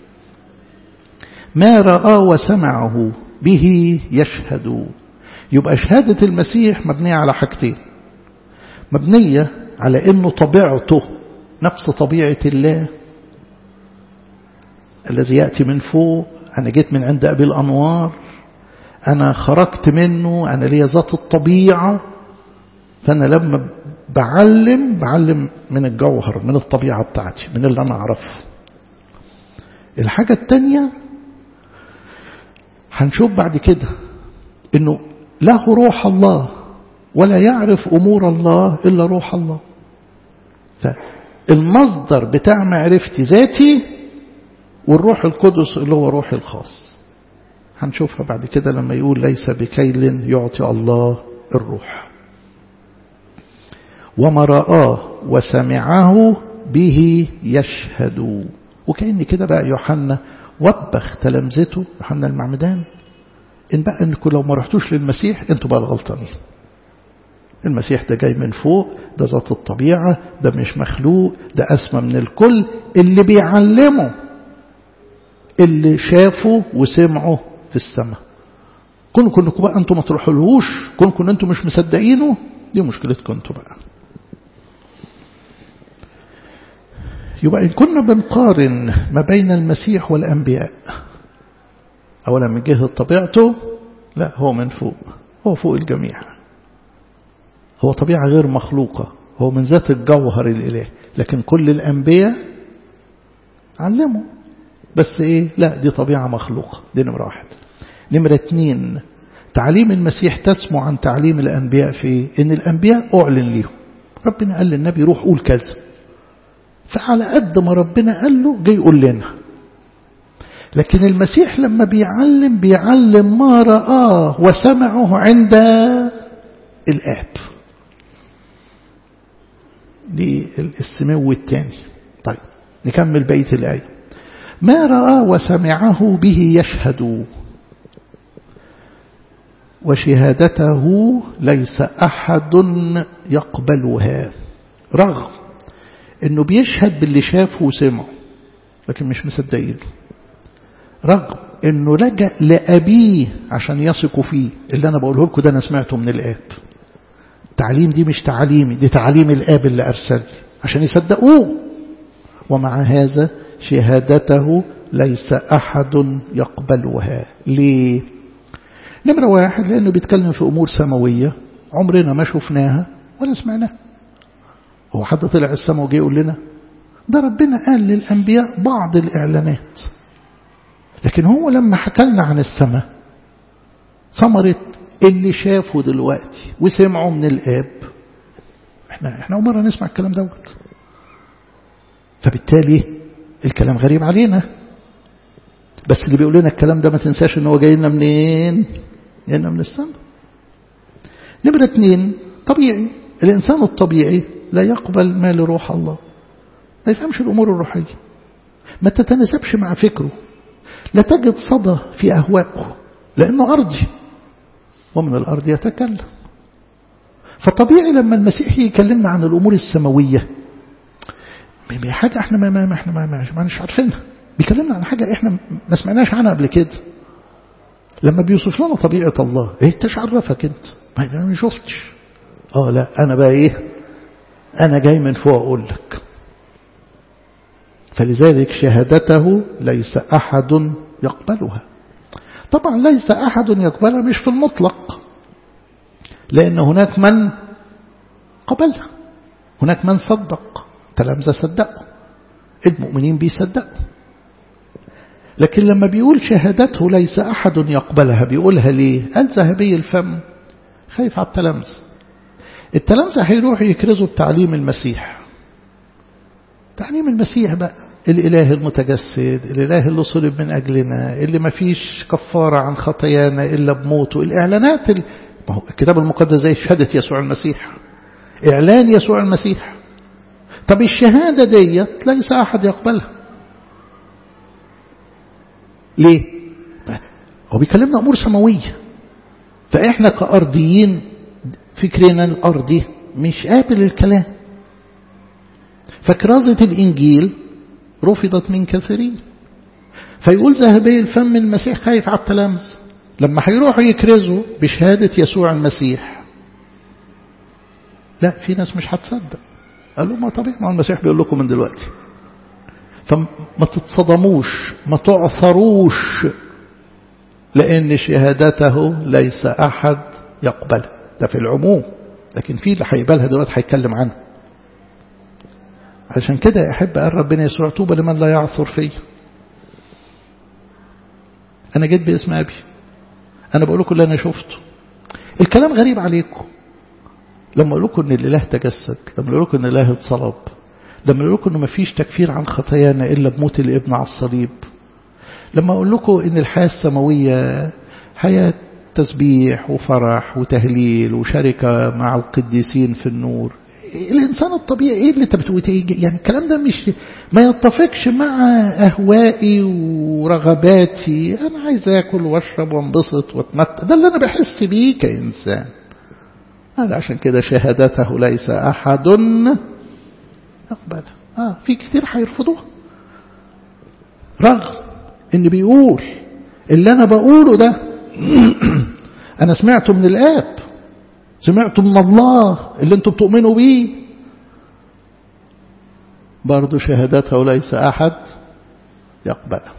ما رآه وسمعه به يشهد يبقى شهادة المسيح مبنية على حاجتين مبنية على انه طبيعته نفس طبيعة الله الذي يأتي من فوق أنا جيت من عند أبي الأنوار أنا خرجت منه أنا لي ذات الطبيعة فأنا لما بعلم بعلم من الجوهر من الطبيعة بتاعتي من اللي أنا أعرفه الحاجة التانية هنشوف بعد كده انه له روح الله ولا يعرف امور الله الا روح الله فالمصدر بتاع معرفتي ذاتي والروح القدس اللي هو روحي الخاص هنشوفها بعد كده لما يقول ليس بكيل يعطي الله الروح وما رآه وسمعه به يشهد وكأن كده بقى يوحنا وبخ تلامذته يوحنا المعمدان إن بقى إنكم لو ما رحتوش للمسيح أنتوا بقى الغلطانين المسيح ده جاي من فوق ده ذات الطبيعة ده مش مخلوق ده أسمى من الكل اللي بيعلمه اللي شافوا وسمعوا في السماء كونكم انكم بقى انتم ما تروحولهوش كونكم انتم مش مصدقينه دي مشكلتكم انتم بقى يبقى إن كنا بنقارن ما بين المسيح والأنبياء أولا من جهة طبيعته لا هو من فوق هو فوق الجميع هو طبيعة غير مخلوقة هو من ذات الجوهر الإله لكن كل الأنبياء علموا بس إيه لا دي طبيعة مخلوقة دي نمرة واحد نمرة اتنين تعليم المسيح تسمو عن تعليم الأنبياء في إن الأنبياء أعلن ليهم ربنا قال للنبي روح قول كذا فعلى قد ما ربنا قال له جاي يقول لنا لكن المسيح لما بيعلم بيعلم ما رآه وسمعه عند الآب دي السمو الثاني طيب نكمل بيت الآية ما رآه وسمعه به يشهد وشهادته ليس أحد يقبلها رغم انه بيشهد باللي شافه وسمعه لكن مش مصدقينه رغم انه لجأ لأبيه عشان يثقوا فيه اللي انا بقوله لكم ده انا سمعته من الآب التعليم دي مش تعليمي دي تعليم الآب اللي أرسل عشان يصدقوه ومع هذا شهادته ليس أحد يقبلها ليه نمرة واحد لأنه بيتكلم في أمور سماوية عمرنا ما شفناها ولا سمعناها هو حد طلع السماء وجي يقول لنا ده ربنا قال للأنبياء بعض الإعلانات لكن هو لما حكى لنا عن السماء ثمرة اللي شافه دلوقتي وسمعه من الآب احنا احنا أول مرة نسمع الكلام دوت فبالتالي الكلام غريب علينا بس اللي بيقول لنا الكلام ده ما تنساش ان هو جاي لنا منين جاي لنا من السماء نمرة اتنين طبيعي الإنسان الطبيعي لا يقبل ما لروح الله ما يفهمش الأمور الروحية ما تتناسبش مع فكره لا تجد صدى في أهوائه لأنه أرضي ومن الأرض يتكلم فطبيعي لما المسيح يكلمنا عن الأمور السماوية حاجة احنا ما, ما احنا ما, ما, ما مش عارفينها بيكلمنا عن حاجة احنا ما سمعناش عنها قبل كده لما بيوصف لنا طبيعة الله ايه انت عرفك انت ما انا ما شفتش اه لا انا بقى ايه انا جاي من فوق اقول لك فلذلك شهادته ليس احد يقبلها طبعا ليس احد يقبلها مش في المطلق لان هناك من قبلها هناك من صدق تلامذة صدقوا المؤمنين بيصدقوا لكن لما بيقول شهادته ليس أحد يقبلها بيقولها ليه قال ذهبي الفم خايف على التلامذة التلامذة هيروحوا يكرزوا بتعليم المسيح تعليم المسيح بقى الإله المتجسد الإله اللي صلب من أجلنا اللي ما فيش كفارة عن خطايانا إلا بموته الإعلانات ال... الكتاب المقدس زي شهادة يسوع المسيح إعلان يسوع المسيح طب الشهادة ديت ليس أحد يقبلها ليه هو بيكلمنا أمور سماوية فإحنا كأرضيين فكرنا الأرضي مش قابل الكلام فكرازة الإنجيل رفضت من كثيرين فيقول ذهبي الفم المسيح خايف على التلامذة لما هيروحوا يكرزوا بشهادة يسوع المسيح لا في ناس مش هتصدق قال لهم ما طبيعي ما المسيح بيقول لكم من دلوقتي فما تتصدموش ما تعثروش لأن شهادته ليس أحد يقبلها ده في العموم لكن في اللي هيقبلها دلوقتي هيتكلم عنه عشان كده أحب قال ربنا يسوع طوبى لمن لا يعثر فيه أنا جيت باسم أبي أنا بقول لكم اللي أنا شفته الكلام غريب عليكم لما أقول لكم أن الإله تجسد لما أقول لكم أن الإله اتصلب لما أقول لكم أنه ما فيش تكفير عن خطايانا إلا بموت الابن على الصليب لما أقول لكم أن الحياة السماوية حياة تسبيح وفرح وتهليل وشركة مع القديسين في النور الإنسان الطبيعي إيه اللي أنت بتقول يعني الكلام ده مش ما يتفقش مع أهوائي ورغباتي أنا عايز آكل وأشرب وانبسط واتمتع ده اللي أنا بحس بيه كإنسان هذا عشان كده شهادته ليس أحد يقبلها آه في كتير هيرفضوها رغم إن بيقول اللي أنا بقوله ده أنا سمعته من الآب سمعته من الله اللي انتم بتؤمنوا بيه برضو شهادته ليس أحد يقبلها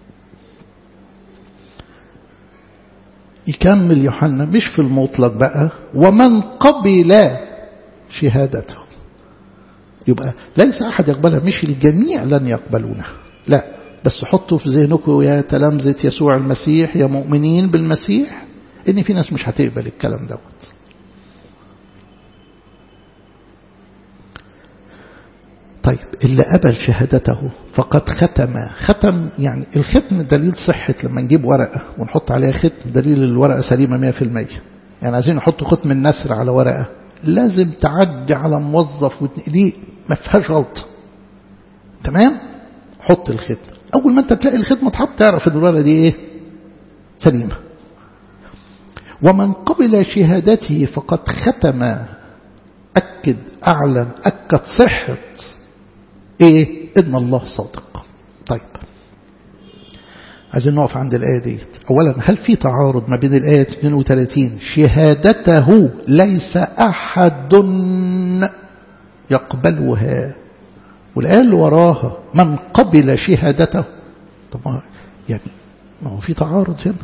يكمل يوحنا مش في المطلق بقى ومن قبل شهادته يبقى ليس أحد يقبلها مش الجميع لن يقبلونها لا بس حطوا في ذهنكم يا تلامذة يسوع المسيح يا مؤمنين بالمسيح ان في ناس مش هتقبل الكلام دوت طيب اللي قبل شهادته فقد ختم ختم يعني الختم دليل صحة لما نجيب ورقة ونحط عليها ختم دليل الورقة سليمة 100% يعني عايزين نحط ختم النسر على ورقة لازم تعدي على موظف دي ما فيهاش غلط تمام حط الختم أول ما أنت تلاقي الختم اتحط تعرف ان الورقة دي إيه سليمة ومن قبل شهادته فقد ختم أكد أعلن أكد صحة إيه إن الله صادق طيب عايزين نقف عند الآية دي أولا هل في تعارض ما بين الآية 32 شهادته ليس أحد يقبلها والآية اللي وراها من قبل شهادته طب يعني ما هو في تعارض هنا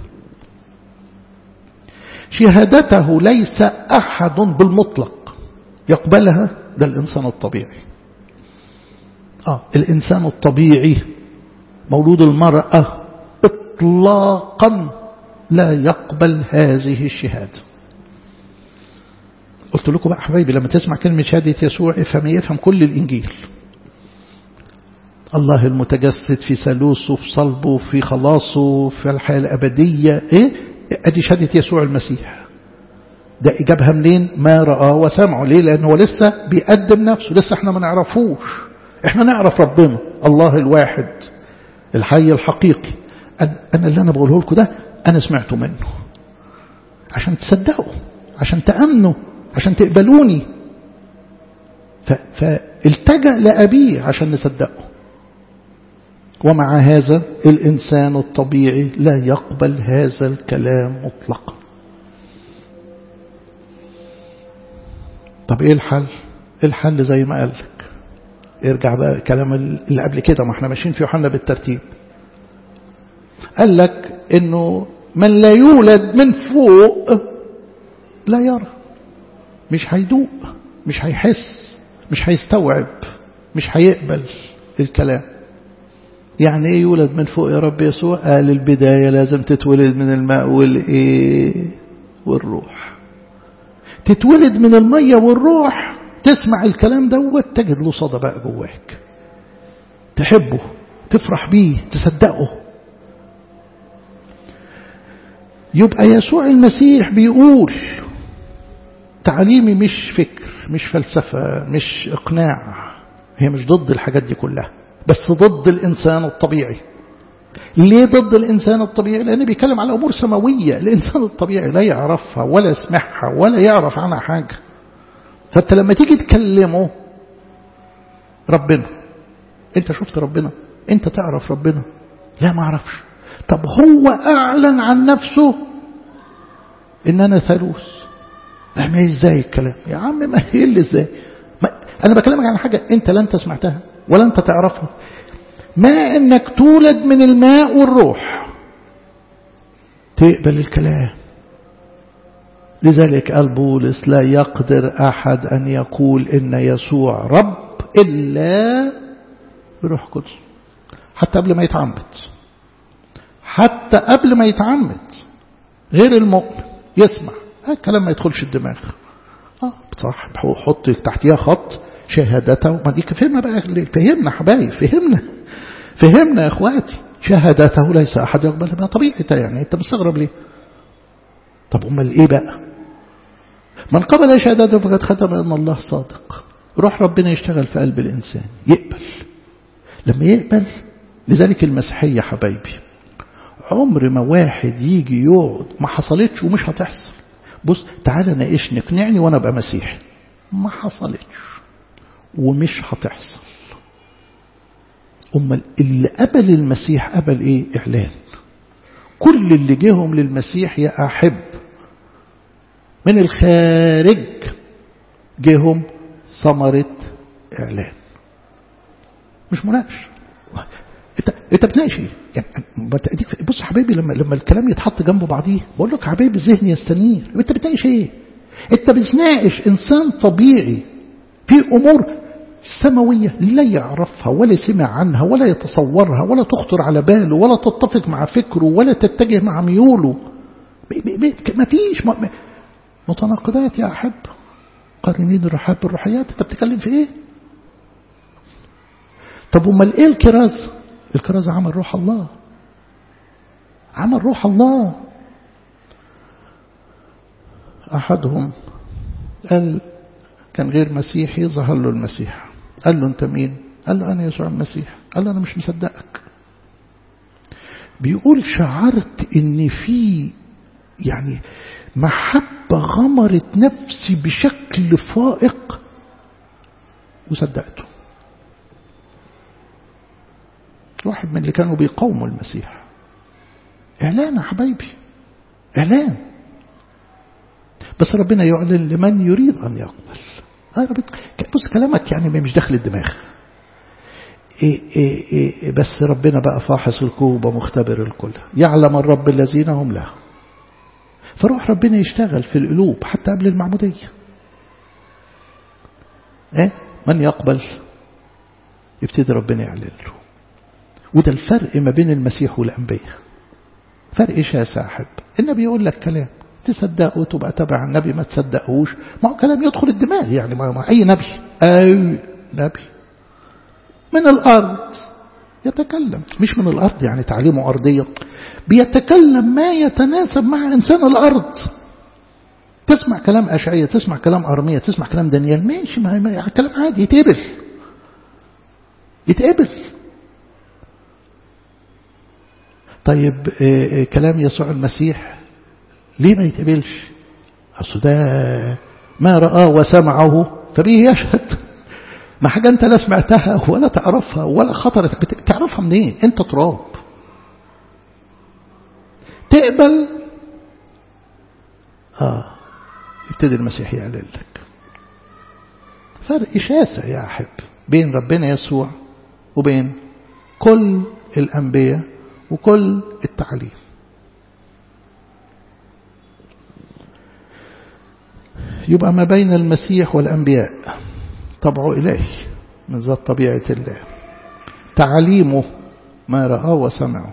شهادته ليس أحد بالمطلق يقبلها ده الإنسان الطبيعي آه الإنسان الطبيعي مولود المرأة إطلاقا لا يقبل هذه الشهادة قلت لكم بقى حبايبي لما تسمع كلمة شهادة يسوع افهم يفهم كل الإنجيل الله المتجسد في ثالوثه في صلبه في خلاصه في الحياة الأبدية إيه أدي شهادة يسوع المسيح ده إجابها منين ما رآه وسمعه ليه لأنه لسه بيقدم نفسه لسه احنا ما نعرفوش احنا نعرف ربنا الله الواحد الحي الحقيقي أنا اللي أنا بقوله لكم ده أنا سمعته منه عشان تصدقوا عشان تأمنوا عشان تقبلوني فالتجأ لأبيه عشان نصدقه ومع هذا الإنسان الطبيعي لا يقبل هذا الكلام مطلقا طب ايه الحل الحل زي ما قال لك ارجع بقى الكلام اللي قبل كده ما احنا ماشيين في يوحنا بالترتيب قال لك انه من لا يولد من فوق لا يرى مش هيدوق مش هيحس مش هيستوعب مش هيقبل الكلام يعني ايه يولد من فوق يا رب يسوع قال البداية لازم تتولد من الماء والايه والروح تتولد من المية والروح تسمع الكلام دوت تجد له صدى بقى جواك تحبه تفرح بيه تصدقه يبقى يسوع المسيح بيقول تعليمي مش فكر مش فلسفة مش إقناع هي مش ضد الحاجات دي كلها بس ضد الإنسان الطبيعي ليه ضد الإنسان الطبيعي لأنه بيتكلم على أمور سماوية الإنسان الطبيعي لا يعرفها ولا يسمعها ولا يعرف عنها حاجة فأنت لما تيجي تكلمه ربنا أنت شفت ربنا أنت تعرف ربنا لا ما أعرفش طب هو أعلن عن نفسه إن أنا ثالوث ما ازاي الكلام يا عم ما هي اللي ازاي ما أنا بكلمك عن حاجة أنت لا أنت سمعتها ولا أنت تعرفها ما انك تولد من الماء والروح تقبل الكلام لذلك قال بولس لا يقدر أحد أن يقول إن يسوع رب إلا بروح قدس حتى قبل ما يتعمد حتى قبل ما يتعمد غير المؤمن يسمع الكلام ما يدخلش الدماغ اه صح حط تحتيها خط شهادته ما دي فهمنا بقى فهمنا حبايب فهمنا فهمنا يا اخواتي شهادته ليس احد يقبل ما طبيعي يعني انت مستغرب ليه طب امال ايه بقى من قبل شهادته فقد ختم ان الله صادق روح ربنا يشتغل في قلب الانسان يقبل لما يقبل لذلك المسيحيه حبايبي عمر ما واحد يجي يقعد ما حصلتش ومش هتحصل بص تعالى ناقشني اقنعني وانا ابقى مسيحي ما حصلتش ومش هتحصل أمال اللي قبل المسيح قبل إيه إعلان كل اللي جيهم للمسيح يا أحب من الخارج جيهم ثمرة إعلان مش مناقش انت انت بتناقش ايه؟ يعني بص حبيبي لما لما الكلام يتحط جنب بعضيه بقول لك حبيبي الذهن يستنير انت بتناقش ايه؟ انت بتناقش انسان طبيعي في امور سماوية لا يعرفها ولا سمع عنها ولا يتصورها ولا تخطر على باله ولا تتفق مع فكره ولا تتجه مع ميوله ما فيش متناقضات يا أحب قارنين الرحاب بالروحيات انت بتتكلم في ايه طب امال ايه الكراز الكراز عمل روح الله عمل روح الله احدهم قال كان غير مسيحي ظهر له المسيح قال له انت مين قال له انا يسوع المسيح قال له انا مش مصدقك بيقول شعرت ان في يعني محبة غمرت نفسي بشكل فائق وصدقته واحد من اللي كانوا بيقاوموا المسيح اعلان يا حبايبي اعلان بس ربنا يعلن لمن يريد ان يقبل بص كلامك يعني مش داخل الدماغ إيه إيه إيه بس ربنا بقى فاحص الكوب ومختبر الكل يعلم الرب الذين هم له فروح ربنا يشتغل في القلوب حتى قبل المعمودية إيه؟ من يقبل يبتدي ربنا يعلن له وده الفرق ما بين المسيح والأنبياء فرق شاسع أحب النبي يقول لك كلام تصدقه تبقى تبع النبي ما تصدقهوش ما هو كلام يدخل الدماغ يعني ما أي نبي أي نبي من الأرض يتكلم مش من الأرض يعني تعليمه أرضية بيتكلم ما يتناسب مع إنسان الأرض تسمع كلام أشعية تسمع كلام أرمية تسمع كلام دانيال ماشي ما ما كلام عادي يتقبل يتقبل طيب إيه كلام يسوع المسيح ليه ما يتقبلش أصل ده ما رآه وسمعه فبه يشهد ما حاجة أنت لا سمعتها ولا تعرفها ولا خطرت تعرفها منين أنت تراب تقبل آه يبتدي المسيح يعلن لك فرق شاسع يا أحب بين ربنا يسوع وبين كل الأنبياء وكل التعليم يبقى ما بين المسيح والأنبياء طبعه إلهي من ذات طبيعة الله تعليمه ما رآه وسمعه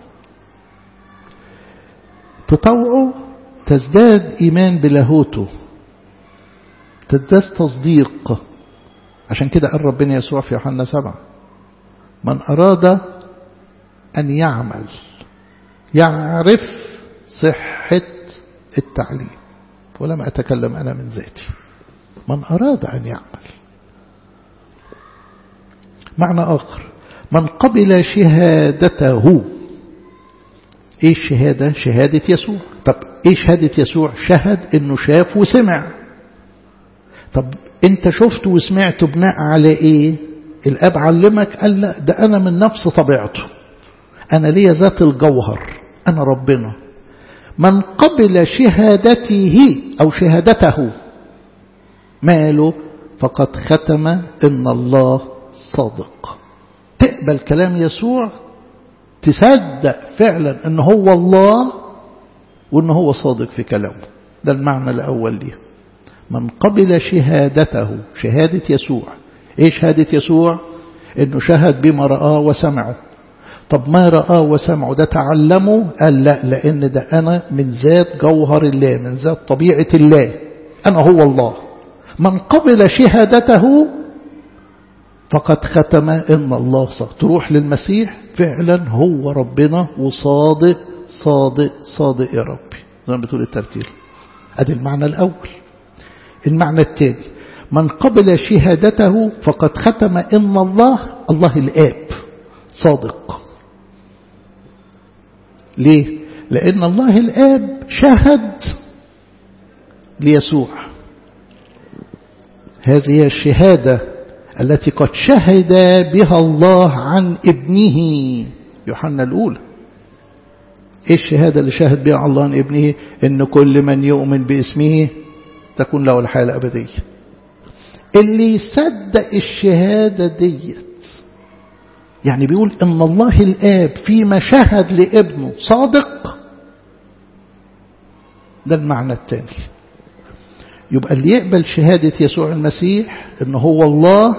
تطوعه تزداد إيمان بلاهوته تزداد تصديق عشان كده قال ربنا يسوع في يوحنا سبعة من أراد أن يعمل يعرف صحة التعليم ولم أتكلم أنا من ذاتي من أراد أن يعمل معنى آخر من قبل شهادته ايه الشهادة شهادة يسوع طب ايه شهادة يسوع شهد انه شاف وسمع طب انت شفت وسمعت بناء على ايه الاب علمك قال لا ده انا من نفس طبيعته انا ليا ذات الجوهر انا ربنا من قبل شهادته او شهادته ماله فقد ختم ان الله صادق تقبل كلام يسوع تصدق فعلا ان هو الله وان هو صادق في كلامه ده المعنى الاول ليه من قبل شهادته شهادة يسوع ايه شهادة يسوع انه شهد بما رآه وسمعه طب ما رآه وسمعه ده تعلمه قال لا لان ده انا من ذات جوهر الله من ذات طبيعة الله انا هو الله من قبل شهادته فقد ختم ان الله صادق تروح للمسيح فعلا هو ربنا وصادق صادق صادق يا ربي زي ما بتقول الترتيل ادي المعنى الاول المعنى الثاني من قبل شهادته فقد ختم ان الله الله الاب صادق ليه لان الله الاب شهد ليسوع هذه هي الشهاده التي قد شهد بها الله عن ابنه يوحنا الأولى ايه الشهادة اللي شهد بها الله عن ابنه ان كل من يؤمن باسمه تكون له الحياة الأبدية اللي يصدق الشهادة ديت يعني بيقول ان الله الآب فيما شهد لابنه صادق ده المعنى الثاني يبقى اللي يقبل شهادة يسوع المسيح ان هو الله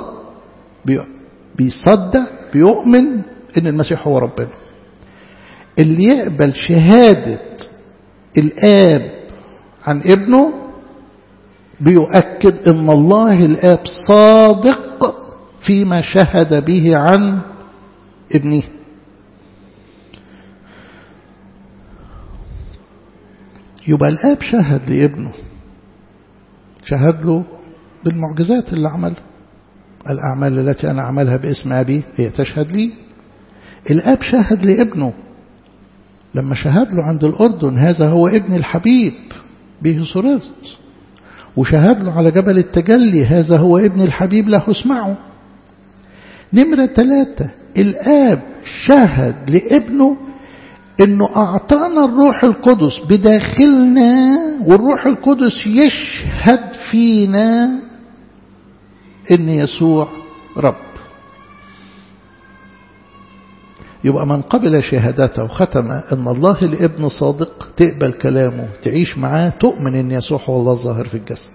بيصدق بيؤمن ان المسيح هو ربنا اللي يقبل شهادة الآب عن ابنه بيؤكد ان الله الآب صادق فيما شهد به عن ابنه يبقى الآب شهد لابنه شهد له بالمعجزات اللي عملها الأعمال التي أنا أعملها باسم أبي هي تشهد لي الأب شهد لابنه لما شهد له عند الأردن هذا هو ابن الحبيب به سررت وشهد له على جبل التجلي هذا هو ابن الحبيب له اسمعه نمرة ثلاثة الآب شهد لابنه انه اعطانا الروح القدس بداخلنا والروح القدس يشهد فينا ان يسوع رب يبقى من قبل شهادته وختم ان الله الابن صادق تقبل كلامه تعيش معاه تؤمن ان يسوع هو الله الظاهر في الجسد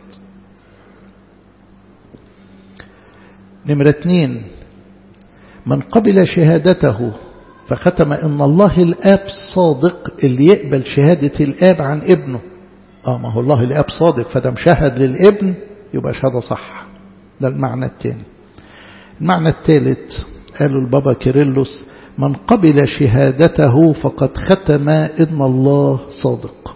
نمرة اثنين من قبل شهادته فختم ان الله الاب صادق اللي يقبل شهادة الاب عن ابنه اه ما هو الله الاب صادق فده مشهد للابن يبقى شهادة صح ده المعنى الثاني المعنى الثالث قالوا البابا كيرلس من قبل شهادته فقد ختم ان الله صادق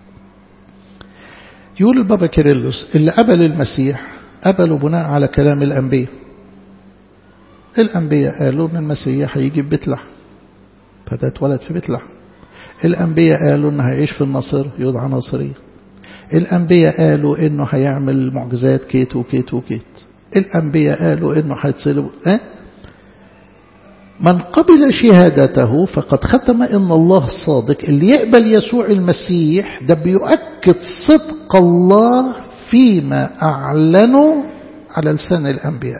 يقول البابا كيرلس اللي قبل المسيح قبلوا بناء على كلام الأنبياء الأنبياء قالوا ان المسيح هيجي في بيت لحم فده اتولد في بيت لحم الأنبياء قالوا انه هيعيش في النصر يدعى ناصريا الأنبياء قالوا انه هيعمل معجزات كيت وكيت وكيت الأنبياء قالوا انه هيتصلب أه؟ من قبل شهادته فقد ختم ان الله صادق اللي يقبل يسوع المسيح ده بيؤكد صدق الله فيما أعلنه على لسان الأنبياء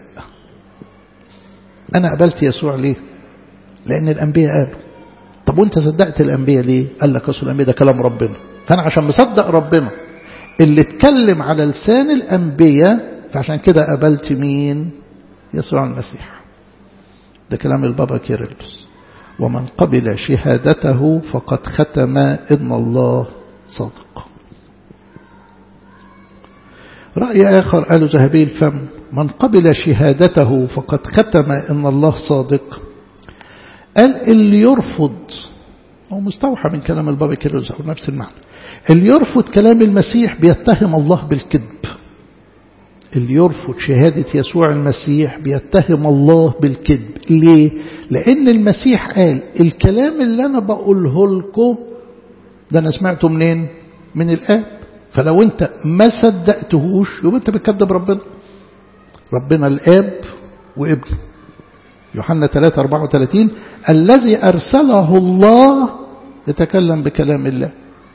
أنا قبلت يسوع ليه لأن الأنبياء قالوا طب وانت صدقت الأنبياء ليه قال لك رسول الأنبياء ده كلام ربنا فأنا عشان مصدق ربنا اللي اتكلم على لسان الأنبياء فعشان كده قبلت مين يسوع المسيح ده كلام البابا كيرلس ومن قبل شهادته فقد ختم إن الله صادق رأي آخر قالوا ذهبي الفم من قبل شهادته فقد ختم إن الله صادق قال اللي يرفض هو مستوحى من كلام البابا كيرلس أو نفس المعنى اللي يرفض كلام المسيح بيتهم الله بالكذب اللي يرفض شهادة يسوع المسيح بيتهم الله بالكذب ليه؟ لأن المسيح قال الكلام اللي أنا بقوله لكم ده أنا سمعته منين؟ من الآب فلو أنت ما صدقتهوش يبقى أنت بتكذب ربنا ربنا الآب وابنه يوحنا 3 34 الذي أرسله الله يتكلم بكلام الله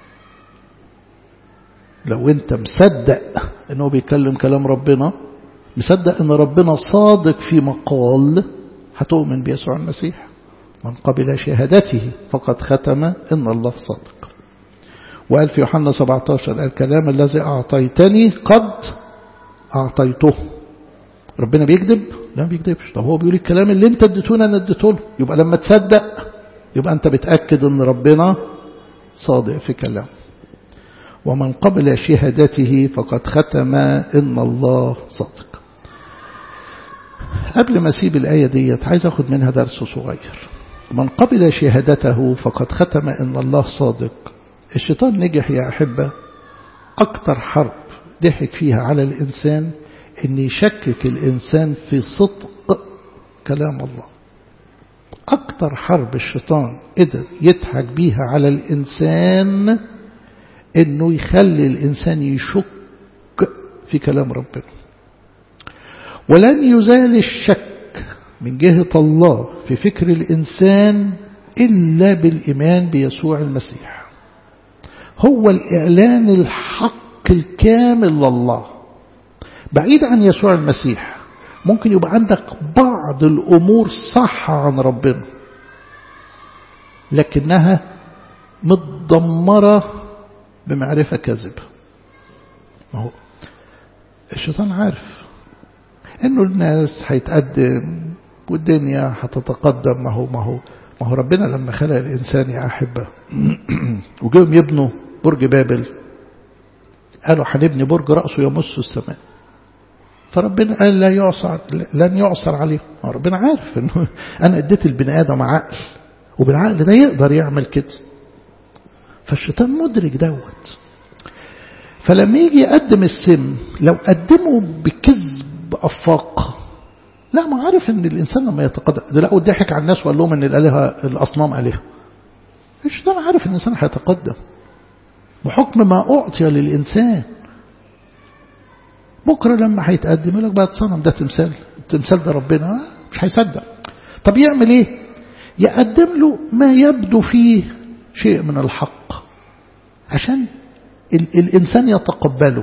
لو انت مصدق انه بيتكلم كلام ربنا مصدق ان ربنا صادق في مقال هتؤمن بيسوع المسيح من قبل شهادته فقد ختم ان الله صادق وقال في يوحنا 17 الكلام الذي أعطيتني قد أعطيته ربنا بيكذب لا ما بيكذبش طب هو بيقول الكلام اللي انت اديتونا انا اديته له يبقى لما تصدق يبقى انت بتأكد ان ربنا صادق في كلامه ومن قبل شهادته فقد ختم إن الله صادق قبل ما أسيب الآية ديت عايز أخد منها درس صغير من قبل شهادته فقد ختم إن الله صادق الشيطان نجح يا أحبة أكتر حرب ضحك فيها على الإنسان أن يشكك الإنسان في صدق كلام الله أكتر حرب الشيطان قدر يضحك بيها على الإنسان انه يخلي الانسان يشك في كلام ربنا ولن يزال الشك من جهة الله في فكر الإنسان إلا بالإيمان بيسوع المسيح هو الإعلان الحق الكامل لله بعيد عن يسوع المسيح ممكن يبقى عندك بعض الأمور صح عن ربنا لكنها متدمره بمعرفة كذبة ما هو الشيطان عارف انه الناس هيتقدم والدنيا هتتقدم ما هو ما هو ما هو ربنا لما خلق الانسان يا احبه وجيهم يبنوا برج بابل قالوا هنبني برج راسه يمس السماء فربنا قال لا يعصر لن يعصر عليه ربنا عارف انه انا اديت البني ادم عقل وبالعقل ده يقدر يعمل كده فالشيطان مدرك دوت فلما يجي يقدم السم لو قدمه بكذب أفاق لا ما عارف ان الإنسان لما يتقدم ده لا ضحك على الناس وقال لهم ان الآلهة الأصنام آلهة الشيطان عارف ان الإنسان هيتقدم بحكم ما أعطي للإنسان بكرة لما هيتقدم يقول لك بقى صنم ده تمثال التمثال ده ربنا مش هيصدق طب يعمل ايه يقدم له ما يبدو فيه شيء من الحق عشان ال الإنسان يتقبله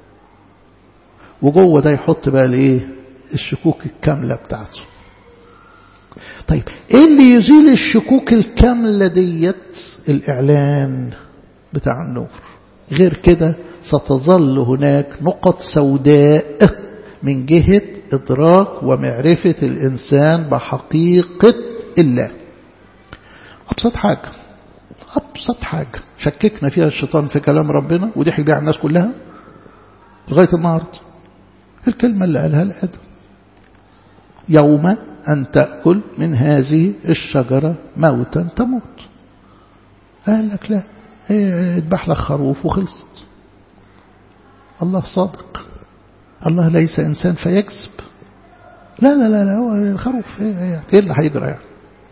وجوه ده يحط بقى الايه الشكوك الكاملة بتاعته طيب ايه اللي يزيل الشكوك الكاملة ديت الإعلان بتاع النور غير كده ستظل هناك نقط سوداء من جهة إدراك ومعرفة الإنسان بحقيقة الله أبسط حاجة أبسط حاجة شككنا فيها الشيطان في كلام ربنا وضحك بيها على الناس كلها لغاية النهاردة الكلمة اللي قالها لآدم يوم أن تأكل من هذه الشجرة موتا تموت قال لك لا اذبح لك خروف وخلصت الله صادق الله ليس إنسان فيكذب لا لا لا لا هو الخروف ايه اللي هيجرى يعني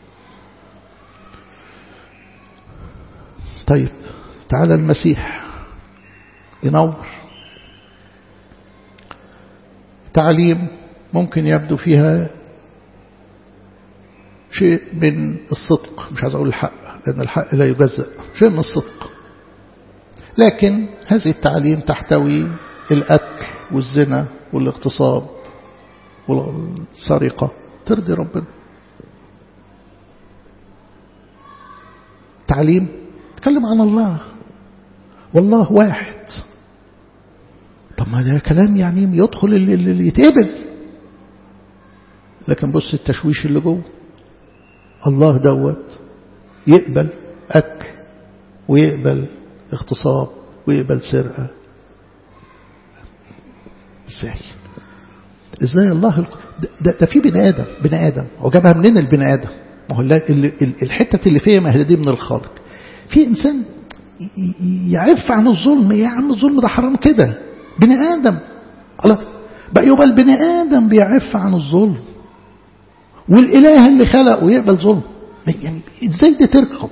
طيب تعالى المسيح ينور تعليم ممكن يبدو فيها شيء من الصدق مش عايز أقول الحق لأن الحق لا يجزأ شيء من الصدق لكن هذه التعليم تحتوي القتل والزنا والاغتصاب والسرقة ترضي ربنا تعليم تكلم عن الله والله واحد طب ما ده كلام يعني يدخل اللي, اللي يتقبل لكن بص التشويش اللي جوه الله دوت يقبل قتل ويقبل اغتصاب ويقبل سرقة ازاي ازاي الله ده, ده, ده في بني ادم بني ادم وجابها منين البني ادم ما هو الحته اللي فيها ما هي دي من الخالق في انسان يعف عن الظلم يا عم الظلم ده حرام كده بني ادم الله بقى يبقى البني آدم بيعف عن الظلم والإله اللي خلقه يقبل ظلم يعني ازاي دي تركب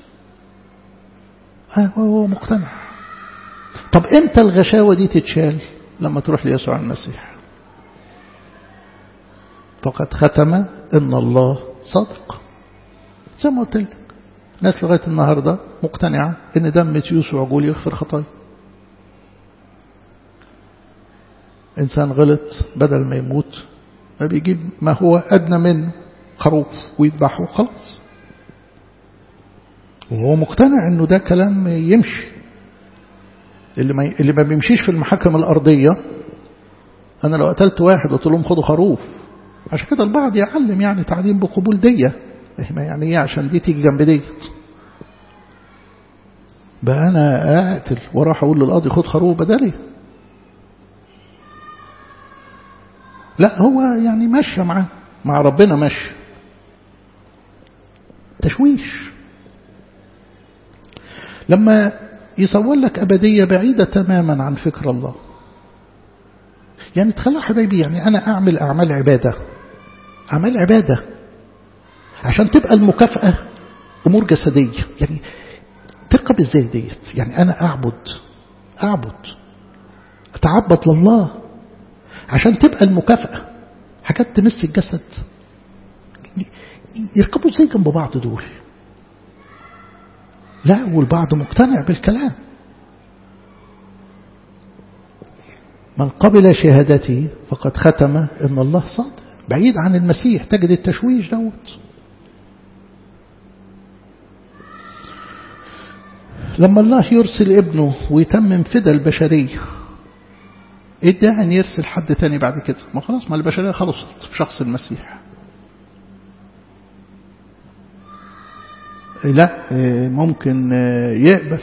هو مقتنع طب امتى الغشاوة دي تتشال لما تروح ليسوع المسيح فقد ختم ان الله صادق زي ما قلت لك ناس لغاية النهاردة مقتنعة ان دم يسوع جول يغفر خطايا إنسان غلط بدل ما يموت ما بيجيب ما هو أدنى منه خروف ويذبحه وخلاص وهو مقتنع انه ده كلام يمشي اللي ما اللي ما بيمشيش في المحاكم الارضيه انا لو قتلت واحد وقلت لهم خدوا خروف عشان كده البعض يعلم يعني تعليم بقبول ديه يعني ايه عشان دي تيجي جنب ديت بقى انا اقتل واروح اقول للقاضي خد خروف بدلي لا هو يعني ماشيه معاه مع ربنا ماشي تشويش لما يصور لك أبدية بعيدة تماما عن فكر الله يعني تخلى حبايبي يعني أنا أعمل أعمال عبادة أعمال عبادة عشان تبقى المكافأة أمور جسدية يعني تركب إزاي ديت يعني أنا أعبد أعبد أتعبد لله عشان تبقى المكافأة حاجات تمس الجسد يركبوا ازاي جنب بعض دول لا والبعض مقتنع بالكلام من قبل شهادتي فقد ختم ان الله صادق بعيد عن المسيح تجد التشويش دوت لما الله يرسل ابنه ويتمم فدى البشرية ايه ده ان يرسل حد تاني بعد كده ما خلاص ما البشرية خلصت في شخص المسيح لا ممكن يقبل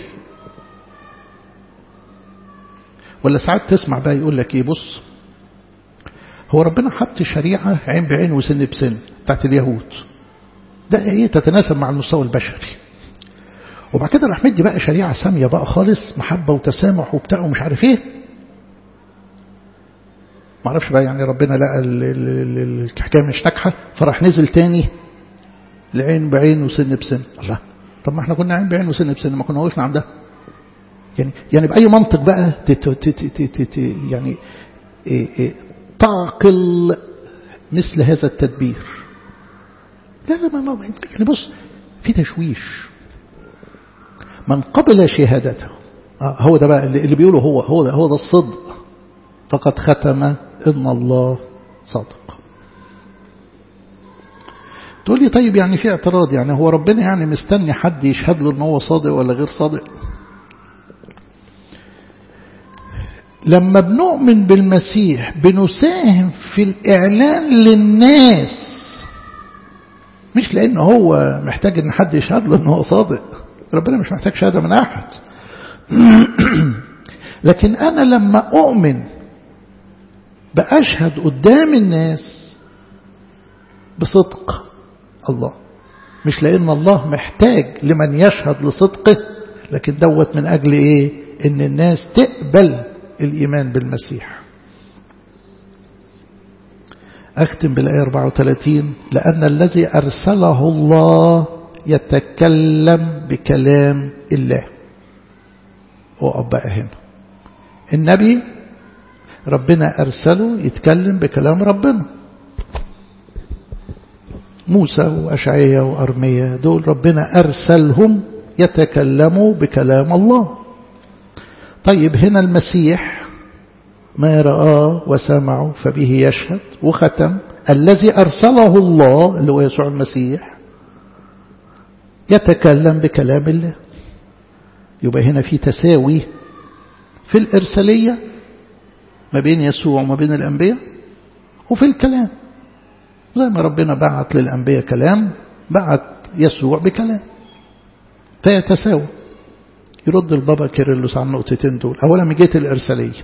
ولا ساعات تسمع بقى يقول لك ايه بص هو ربنا حط شريعة عين بعين وسن بسن بتاعت اليهود ده ايه تتناسب مع المستوى البشري وبعد كده راح مدي بقى شريعة سامية بقى خالص محبة وتسامح وبتاع ومش عارف ايه ما اعرفش بقى يعني ربنا لقى الحكايه مش ناجحه فراح نزل تاني لعين بعين وسن بسن الله طب ما احنا كنا عين بعين وسن بسن ما كنا وقفنا عندها يعني يعني باي منطق بقى تت تت تت تت يعني إيه إيه تعقل مثل هذا التدبير لا لا ما ما يعني بص في تشويش من قبل شهادته آه هو ده بقى اللي بيقوله هو هو ده هو ده الصدق فقد ختم ان الله صادق تقول لي طيب يعني في اعتراض يعني هو ربنا يعني مستني حد يشهد له ان هو صادق ولا غير صادق لما بنؤمن بالمسيح بنساهم في الإعلان للناس مش لأن هو محتاج ان حد يشهد له ان هو صادق ربنا مش محتاج شهادة من أحد لكن أنا لما أؤمن بأشهد قدام الناس بصدق الله مش لأن الله محتاج لمن يشهد لصدقه لكن دوت من أجل إيه إن الناس تقبل الإيمان بالمسيح أختم بالآية 34 لأن الذي أرسله الله يتكلم بكلام الله أقف بقى هنا النبي ربنا أرسله يتكلم بكلام ربنا موسى وأشعية وأرمية دول ربنا أرسلهم يتكلموا بكلام الله طيب هنا المسيح ما رآه وسمعه فبه يشهد وختم الذي أرسله الله اللي هو يسوع المسيح يتكلم بكلام الله يبقى هنا في تساوي في الإرسالية ما بين يسوع وما بين الأنبياء وفي الكلام زي ما ربنا بعت للأنبياء كلام بعت يسوع بكلام فيتساوى يرد البابا كيرلس على النقطتين دول أولا من جهة الإرسالية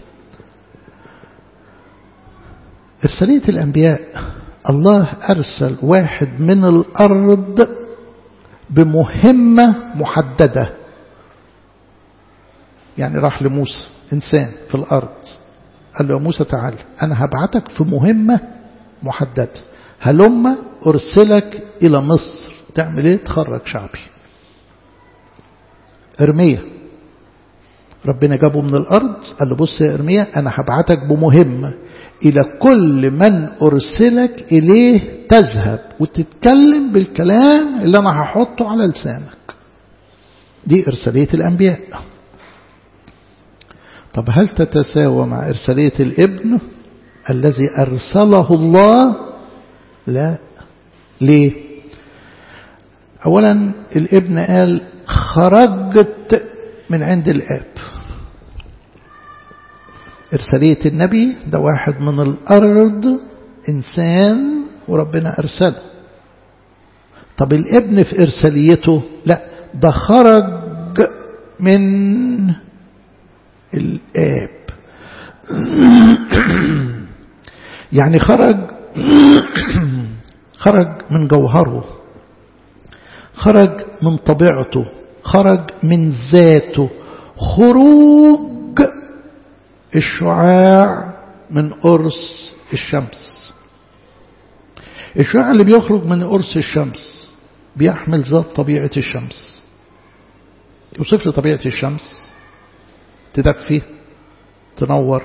إرسالية الأنبياء الله أرسل واحد من الأرض بمهمة محددة يعني راح لموسى إنسان في الأرض قال له يا موسى تعالى أنا هبعتك في مهمة محددة هلما أرسلك إلى مصر تعمل إيه تخرج شعبي إرميا ربنا جابه من الأرض قال له بص يا إرميا أنا هبعتك بمهمة إلى كل من أرسلك إليه تذهب وتتكلم بالكلام اللي أنا هحطه على لسانك دي إرسالية الأنبياء طب هل تتساوى مع إرسالية الابن الذي أرسله الله لا ليه أولا الابن قال خرجت من عند الآب إرسالية النبي ده واحد من الأرض إنسان وربنا أرسله طب الابن في إرساليته لا ده خرج من الآب يعني خرج خرج من جوهره خرج من طبيعته خرج من ذاته خروج الشعاع من قرص الشمس الشعاع اللي بيخرج من قرص الشمس بيحمل ذات طبيعة الشمس يوصف لي طبيعة الشمس تدفي تنور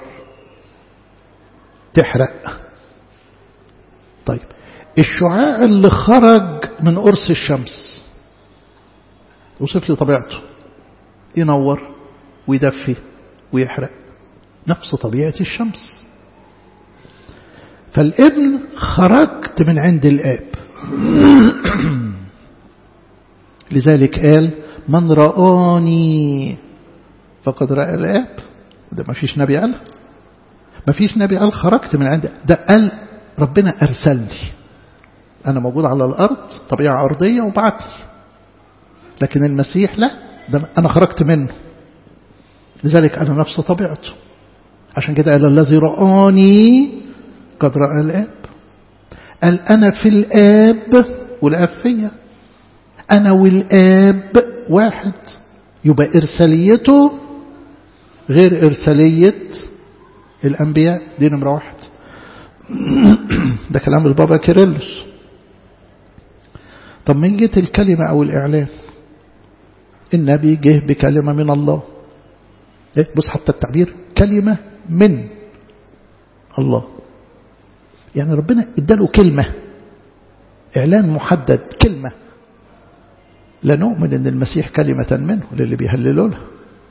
تحرق طيب الشعاع اللي خرج من قرص الشمس يوصف لي طبيعته ينور ويدفي ويحرق نفس طبيعة الشمس فالابن خرجت من عند الآب لذلك قال من رآني فقد رأى الآب ده ما فيش نبي قال ما فيش نبي قال خرجت من عند ده قال ربنا أرسلني أنا موجود على الأرض طبيعة أرضية وبعتني لكن المسيح لا ده أنا خرجت منه لذلك أنا نفس طبيعته عشان كده قال الذي رآني قد رأى الآب قال أنا في الآب والآب فيا أنا والآب واحد يبقى إرساليته غير إرسالية الأنبياء دي نمرة واحد ده كلام البابا كيرلس طب من جهة الكلمة أو الإعلان النبي جه بكلمة من الله إيه بص حتى التعبير كلمة من الله يعني ربنا اداله كلمة إعلان محدد كلمة لا نؤمن أن المسيح كلمة منه للي بيهللوا لها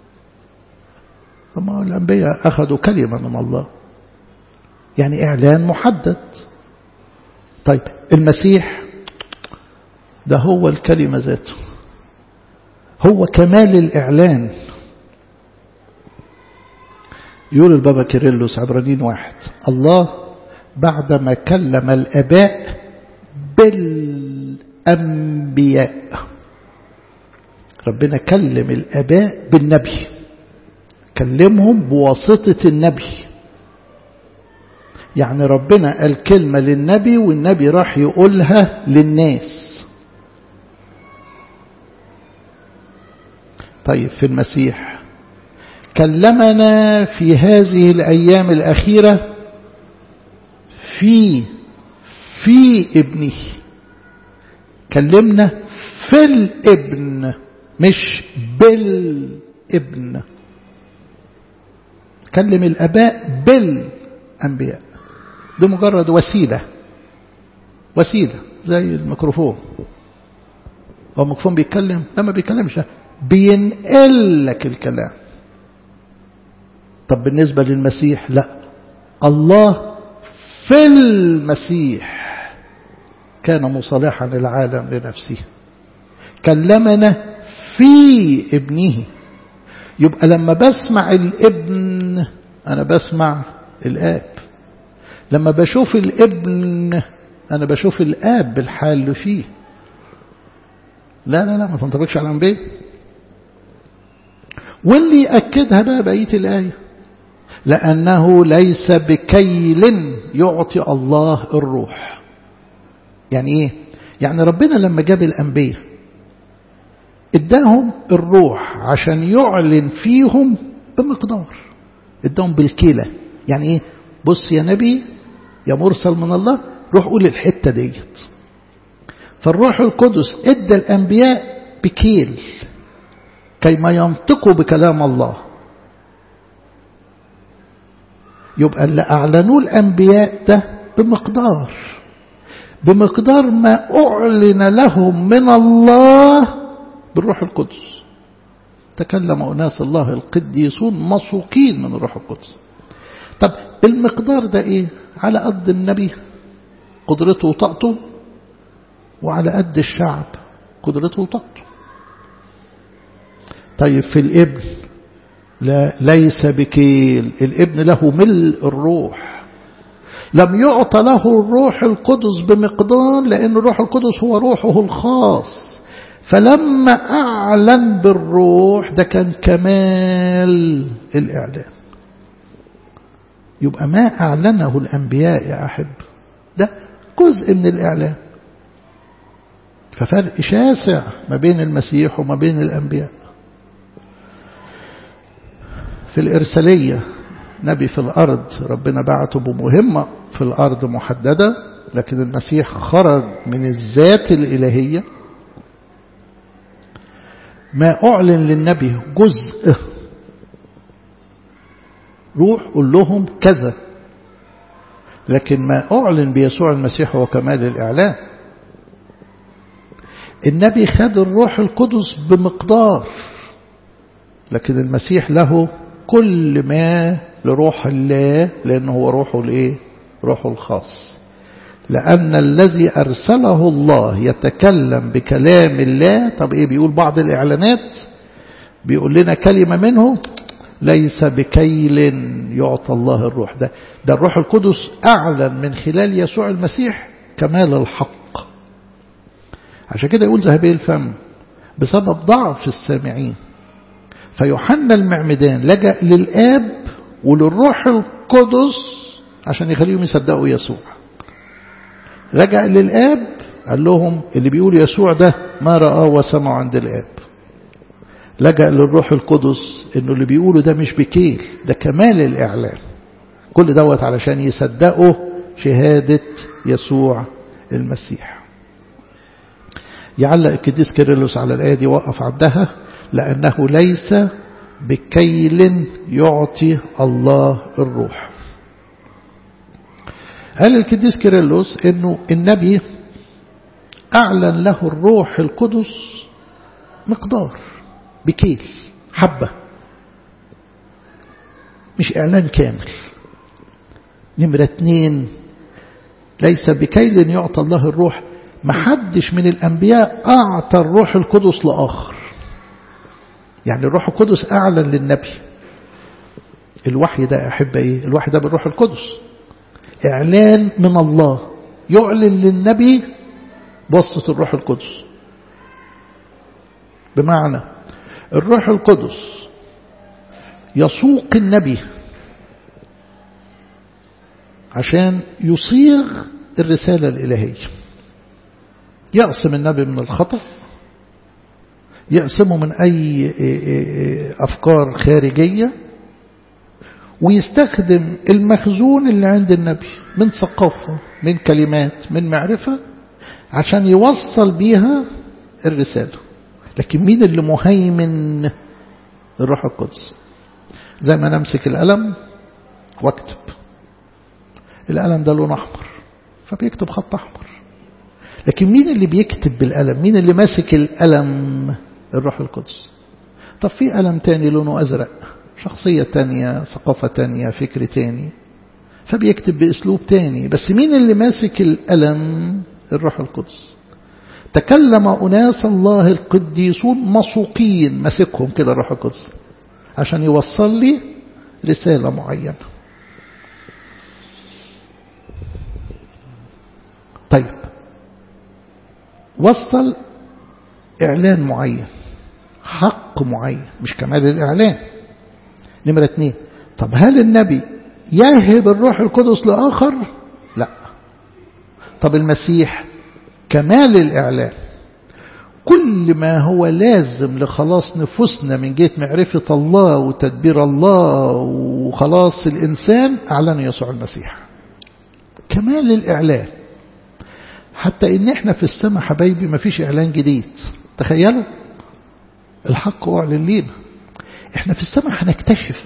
أما الأنبياء أخذوا كلمة من الله يعني إعلان محدد طيب المسيح ده هو الكلمة ذاته هو كمال الإعلان يقول البابا كيرلس عبرانيين واحد الله بعدما كلم الأباء بالأنبياء ربنا كلم الأباء بالنبي كلمهم بواسطة النبي يعني ربنا قال كلمة للنبي والنبي راح يقولها للناس طيب في المسيح كلمنا في هذه الأيام الأخيرة في في ابنه كلمنا في الابن مش بالابن كلم الأباء بالأنبياء ده مجرد وسيلة وسيلة زي الميكروفون هو الميكروفون بيتكلم لما بيتكلمش بينقل لك الكلام طب بالنسبة للمسيح لا الله في المسيح كان مصالحا العالم لنفسه كلمنا في ابنه يبقى لما بسمع الابن أنا بسمع الآب لما بشوف الابن أنا بشوف الآب بالحال فيه لا لا لا ما تنطبقش على الأنبياء واللي يأكدها بقى بقية الآية لأنه ليس بكيل يعطي الله الروح يعني إيه يعني ربنا لما جاب الأنبياء اداهم الروح عشان يعلن فيهم بمقدار اداهم بالكيلة يعني ايه بص يا نبي يا مرسل من الله روح قول الحتة ديت فالروح القدس ادى الأنبياء بكيل كيما ينطقوا بكلام الله يبقى اللي أعلنوه الأنبياء ده بمقدار بمقدار ما أعلن لهم من الله بالروح القدس تكلم أناس الله القديسون مسوقين من الروح القدس طب المقدار ده إيه على قد النبي قدرته وطاقته وعلى قد الشعب قدرته وطاقته طيب في الابن لا ليس بكيل الابن له ملء الروح لم يعطى له الروح القدس بمقدار لأن الروح القدس هو روحه الخاص فلما أعلن بالروح ده كان كمال الإعلان يبقى ما أعلنه الأنبياء يا أحب ده جزء من الإعلان ففرق شاسع ما بين المسيح وما بين الأنبياء في الإرسالية نبي في الأرض ربنا بعته بمهمة في الأرض محددة لكن المسيح خرج من الذات الإلهية ما أعلن للنبي جزء روح قل لهم كذا لكن ما أعلن بيسوع المسيح هو كمال الإعلان النبي خد الروح القدس بمقدار لكن المسيح له كل ما لروح الله لأنه هو روحه الإيه؟ روحه الخاص لأن الذي أرسله الله يتكلم بكلام الله طب إيه بيقول بعض الإعلانات بيقول لنا كلمة منه ليس بكيل يعطى الله الروح ده ده الروح القدس أعلن من خلال يسوع المسيح كمال الحق عشان كده يقول ذهبي الفم بسبب ضعف السامعين فيوحنا المعمدان لجأ للآب وللروح القدس عشان يخليهم يصدقوا يسوع رجع للآب قال لهم اللي بيقول يسوع ده ما رآه وسمعه عند الآب لجأ للروح القدس انه اللي بيقوله ده مش بكيل ده كمال الإعلان كل دوت علشان يصدقوا شهادة يسوع المسيح يعلق القديس كيرلس على الآية دي وقف عندها لأنه ليس بكيل يعطي الله الروح قال القديس كيرلس انه النبي اعلن له الروح القدس مقدار بكيل حبة مش اعلان كامل نمرة اتنين ليس بكيل يعطى الله الروح محدش من الانبياء اعطى الروح القدس لاخر يعني الروح القدس اعلن للنبي الوحي ده احب ايه الوحي ده بالروح القدس إعلان من الله يعلن للنبي بواسطة الروح القدس بمعنى الروح القدس يسوق النبي عشان يصيغ الرسالة الإلهية يقسم النبي من الخطأ يقسمه من أي أفكار خارجية ويستخدم المخزون اللي عند النبي من ثقافة من كلمات من معرفة عشان يوصل بيها الرسالة لكن مين اللي مهيمن الروح القدس زي ما نمسك القلم واكتب القلم ده لون أحمر فبيكتب خط أحمر لكن مين اللي بيكتب بالقلم مين اللي ماسك القلم الروح القدس طب في قلم تاني لونه أزرق شخصية تانية ثقافة تانية فكر تاني فبيكتب بأسلوب تاني بس مين اللي ماسك القلم الروح القدس تكلم أناس الله القديسون مسوقين ماسكهم كده الروح القدس عشان يوصل لي رسالة معينة طيب وصل إعلان معين حق معين مش كمال الإعلان نمرة اتنين طب هل النبي يهب الروح القدس لآخر لا طب المسيح كمال الإعلان كل ما هو لازم لخلاص نفوسنا من جهة معرفة الله وتدبير الله وخلاص الإنسان أعلن يسوع المسيح كمال الإعلان حتى إن إحنا في السماء حبايبي ما فيش إعلان جديد تخيلوا الحق أعلن لينا إحنا في السماء هنكتشف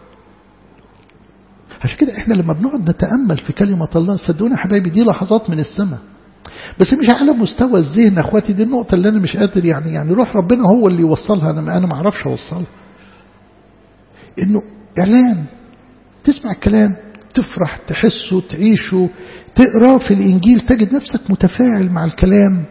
عشان كده إحنا لما بنقعد نتأمل في كلمة الله صدقوني حبايبي دي لحظات من السماء بس مش على مستوى الذهن اخواتي دي النقطة اللي أنا مش قادر يعني يعني روح ربنا هو اللي يوصلها أنا أنا ما أعرفش أوصلها إنه إعلان تسمع الكلام تفرح تحسه تعيشه تقراه في الإنجيل تجد نفسك متفاعل مع الكلام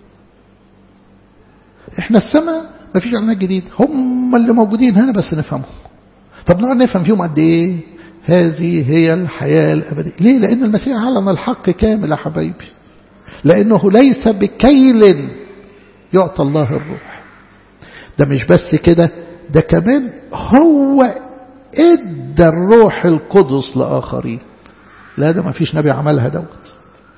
إحنا السماء ما فيش إعلانات جديد هم اللي موجودين هنا بس نفهمهم طب نقعد نفهم فيهم قد إيه هذه هي الحياة الأبدية ليه لأن المسيح علم الحق كامل يا حبايبي لأنه ليس بكيل يعطى الله الروح ده مش بس كده ده كمان هو ادى الروح القدس لآخرين لا ده ما فيش نبي عملها دوت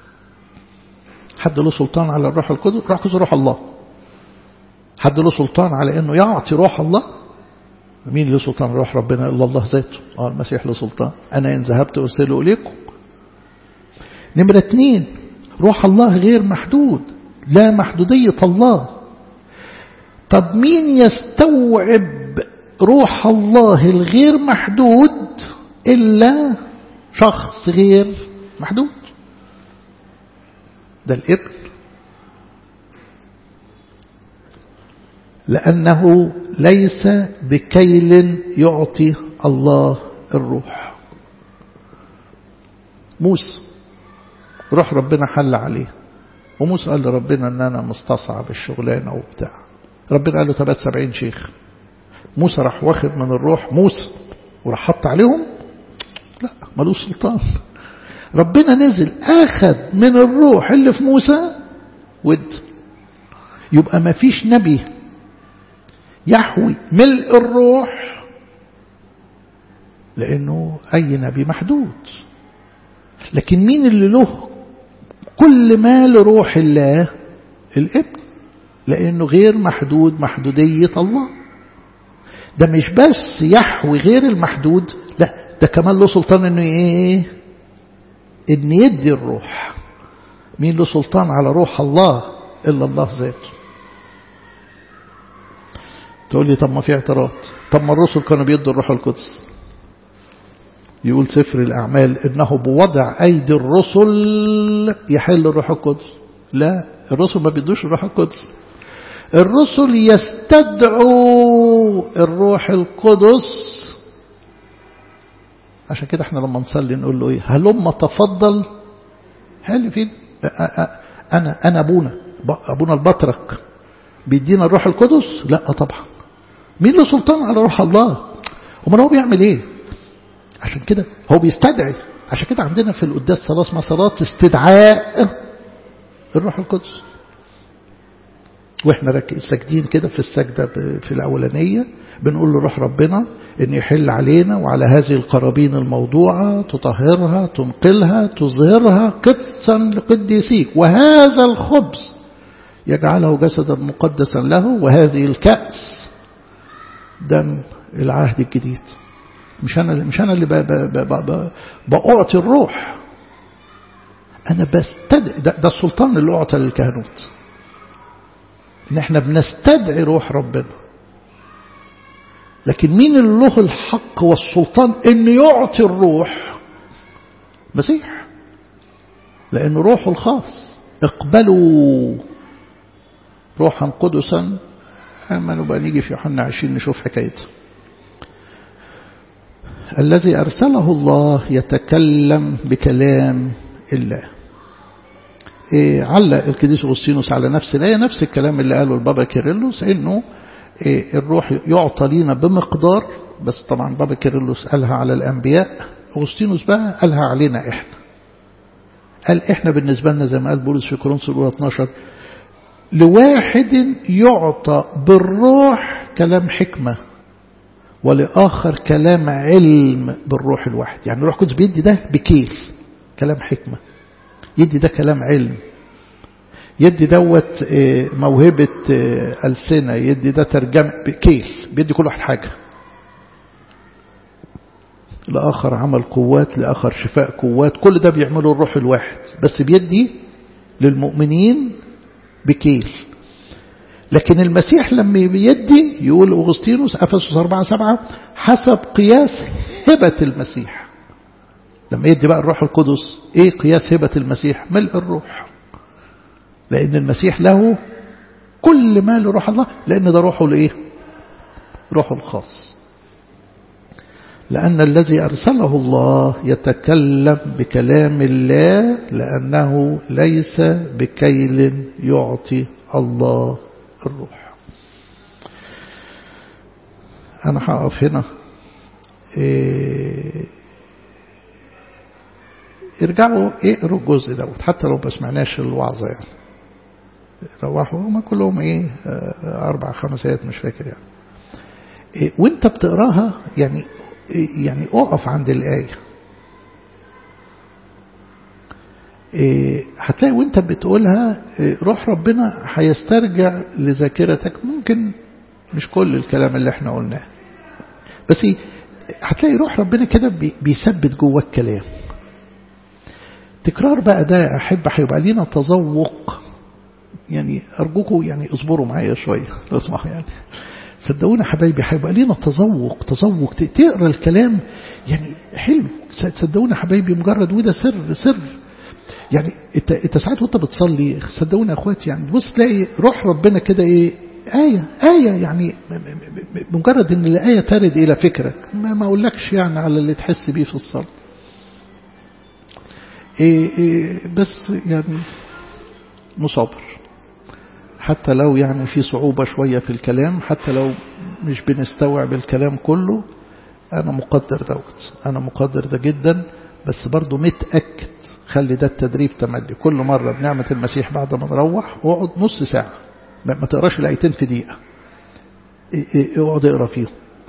حد له سلطان على الروح القدس روح القدس روح الله حد له سلطان على انه يعطي روح الله مين له سلطان روح ربنا الا الله ذاته اه المسيح له سلطان انا ان ذهبت ارسله اليكم نمرة اثنين روح الله غير محدود لا محدودية الله طب مين يستوعب روح الله الغير محدود إلا شخص غير محدود ده الابن لأنه ليس بكيل يعطي الله الروح موسى روح ربنا حل عليه وموسى قال لربنا ان انا مستصعب الشغلانه وبتاع ربنا قال له تبات سبعين شيخ موسى راح واخد من الروح موسى وراح حط عليهم لا ملوش سلطان ربنا نزل اخذ من الروح اللي في موسى ود يبقى ما فيش نبي يحوي ملء الروح لانه اي نبي محدود لكن مين اللي له كل ما لروح الله الابن لأنه غير محدود محدودية الله ده مش بس يحوي غير المحدود لا ده كمان له سلطان انه ايه ان يدي الروح مين له سلطان على روح الله الا الله ذاته تقول لي طب ما في اعتراض طب ما الرسل كانوا بيدوا الروح القدس يقول سفر الأعمال إنه بوضع أيدي الرسل يحل الروح القدس لا الرسل ما بيدوش الروح القدس الرسل يستدعوا الروح القدس عشان كده احنا لما نصلي نقول له ايه هلما تفضل هل فين انا انا ابونا ابونا البطرك بيدينا الروح القدس لا طبعا مين له سلطان على روح الله امال هو بيعمل ايه عشان كده هو بيستدعي عشان كده عندنا في القداس صلاة اسمها صلاة استدعاء الروح القدس واحنا ساجدين كده في السجدة في الأولانية بنقول لروح ربنا ان يحل علينا وعلى هذه القرابين الموضوعة تطهرها تنقلها تظهرها قدسا لقديسيك وهذا الخبز يجعله جسدا مقدسا له وهذه الكأس دم العهد الجديد مش أنا مش أنا اللي بأعطي الروح أنا بستدعي ده, ده السلطان اللي أعطى للكهنوت إن إحنا بنستدعي روح ربنا لكن مين اللي له الحق والسلطان إن يعطي الروح مسيح لأنه روحه الخاص اقبلوا روحا قدسا أما نبقى نيجي في يوحنا عشرين نشوف حكايته الذي أرسله الله يتكلم بكلام الله إيه علق القديس أغسطينوس على نفس الآية نفس الكلام اللي قاله البابا كيرلس إنه إيه الروح يعطى لينا بمقدار بس طبعا بابا كيرلس قالها على الأنبياء أغسطينوس بقى قالها علينا إحنا قال إحنا بالنسبة لنا زي ما قال بولس في كورنثوس الأولى 12 لواحد يعطى بالروح كلام حكمة ولآخر كلام علم بالروح الواحد يعني الروح القدس بيدي ده بكيل كلام حكمة يدي ده كلام علم يدي دوت موهبة ألسنة يدي ده ترجمة كيل بيدي كل واحد حاجة لآخر عمل قوات لآخر شفاء قوات كل ده بيعمله الروح الواحد بس بيدي للمؤمنين بكيل لكن المسيح لما بيدي يقول أغسطينوس أفسس 4 7 حسب قياس هبة المسيح لما يدي بقى الروح القدس ايه قياس هبة المسيح ملء الروح لأن المسيح له كل ما لروح الله لأن ده روحه لإيه روحه الخاص لأن الذي أرسله الله يتكلم بكلام الله لأنه ليس بكيل يعطي الله الروح أنا هقف هنا إيه ارجعوا اقروا الجزء دوت حتى لو ما سمعناش الوعظة يعني روحوا هما كلهم ايه اربع خمس ايات مش فاكر يعني إيه وانت بتقراها يعني يعني اقف عند الآية إيه هتلاقي وانت بتقولها إيه روح ربنا هيسترجع لذاكرتك ممكن مش كل الكلام اللي احنا قلناه بس هتلاقي روح ربنا كده بيثبت جواك كلام تكرار بقى ده يا أحب هيبقى لينا تذوق يعني أرجوكم يعني اصبروا معايا شوية لو اسمحوا يعني صدقونا حبايبي هيبقى لينا تذوق تذوق تقرا الكلام يعني حلو صدقونا حبايبي مجرد وده سر سر يعني انت انت ساعات وانت بتصلي صدقونا يا اخواتي يعني بص تلاقي روح ربنا كده ايه آية آية يعني مجرد ان الآية ترد إلى فكرك ما ما أقولكش يعني على اللي تحس بيه في الصلاة إيه إيه بس يعني مصابر حتى لو يعني في صعوبة شوية في الكلام حتى لو مش بنستوعب الكلام كله أنا مقدر دوت أنا مقدر ده جدا بس برضو متأكد خلي ده التدريب تملي كل مرة بنعمة المسيح بعد ما نروح اقعد نص ساعة ما تقراش الآيتين في دقيقة اقعد اقرا فيهم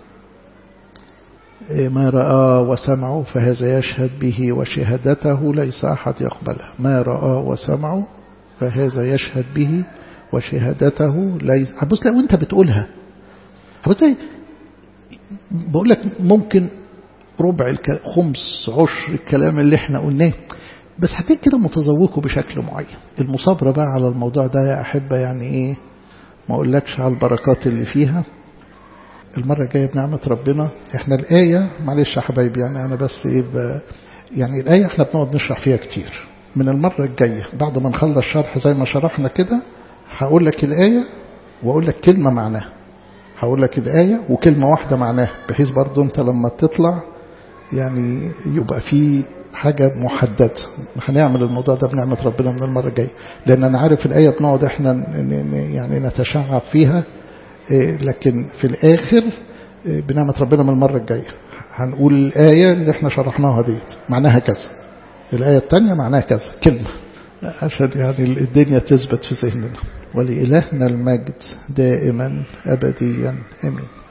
ما رأى وسمعه فهذا يشهد به وشهادته ليس أحد يقبلها ما رأى وسمعه فهذا يشهد به وشهادته ليس هتبص لا وانت بتقولها هتبص بقول لك ممكن ربع الك... خمس عشر الكلام اللي احنا قلناه بس هتلاقي كده متذوقه بشكل معين المصابرة بقى على الموضوع ده يا أحبة يعني ايه ما اقولكش على البركات اللي فيها المرة الجاية بنعمة ربنا احنا الآية معلش يا حبايبي يعني أنا بس ايه ب... يعني الآية احنا بنقعد نشرح فيها كتير من المرة الجاية بعد ما نخلص شرح زي ما شرحنا كده هقول لك الآية وأقول لك كلمة معناها هقول لك الآية وكلمة واحدة معناها بحيث برضو أنت لما تطلع يعني يبقى في حاجة محددة هنعمل الموضوع ده بنعمة ربنا من المرة الجاية لأن أنا عارف الآية بنقعد إحنا يعني نتشعب فيها لكن في الآخر بنعمة ربنا من المرة الجاية هنقول الآية اللي احنا شرحناها ديت معناها كذا الآية الثانية معناها كذا كلمة عشان يعني الدنيا تثبت في ذهننا ولإلهنا المجد دائما أبديا أمين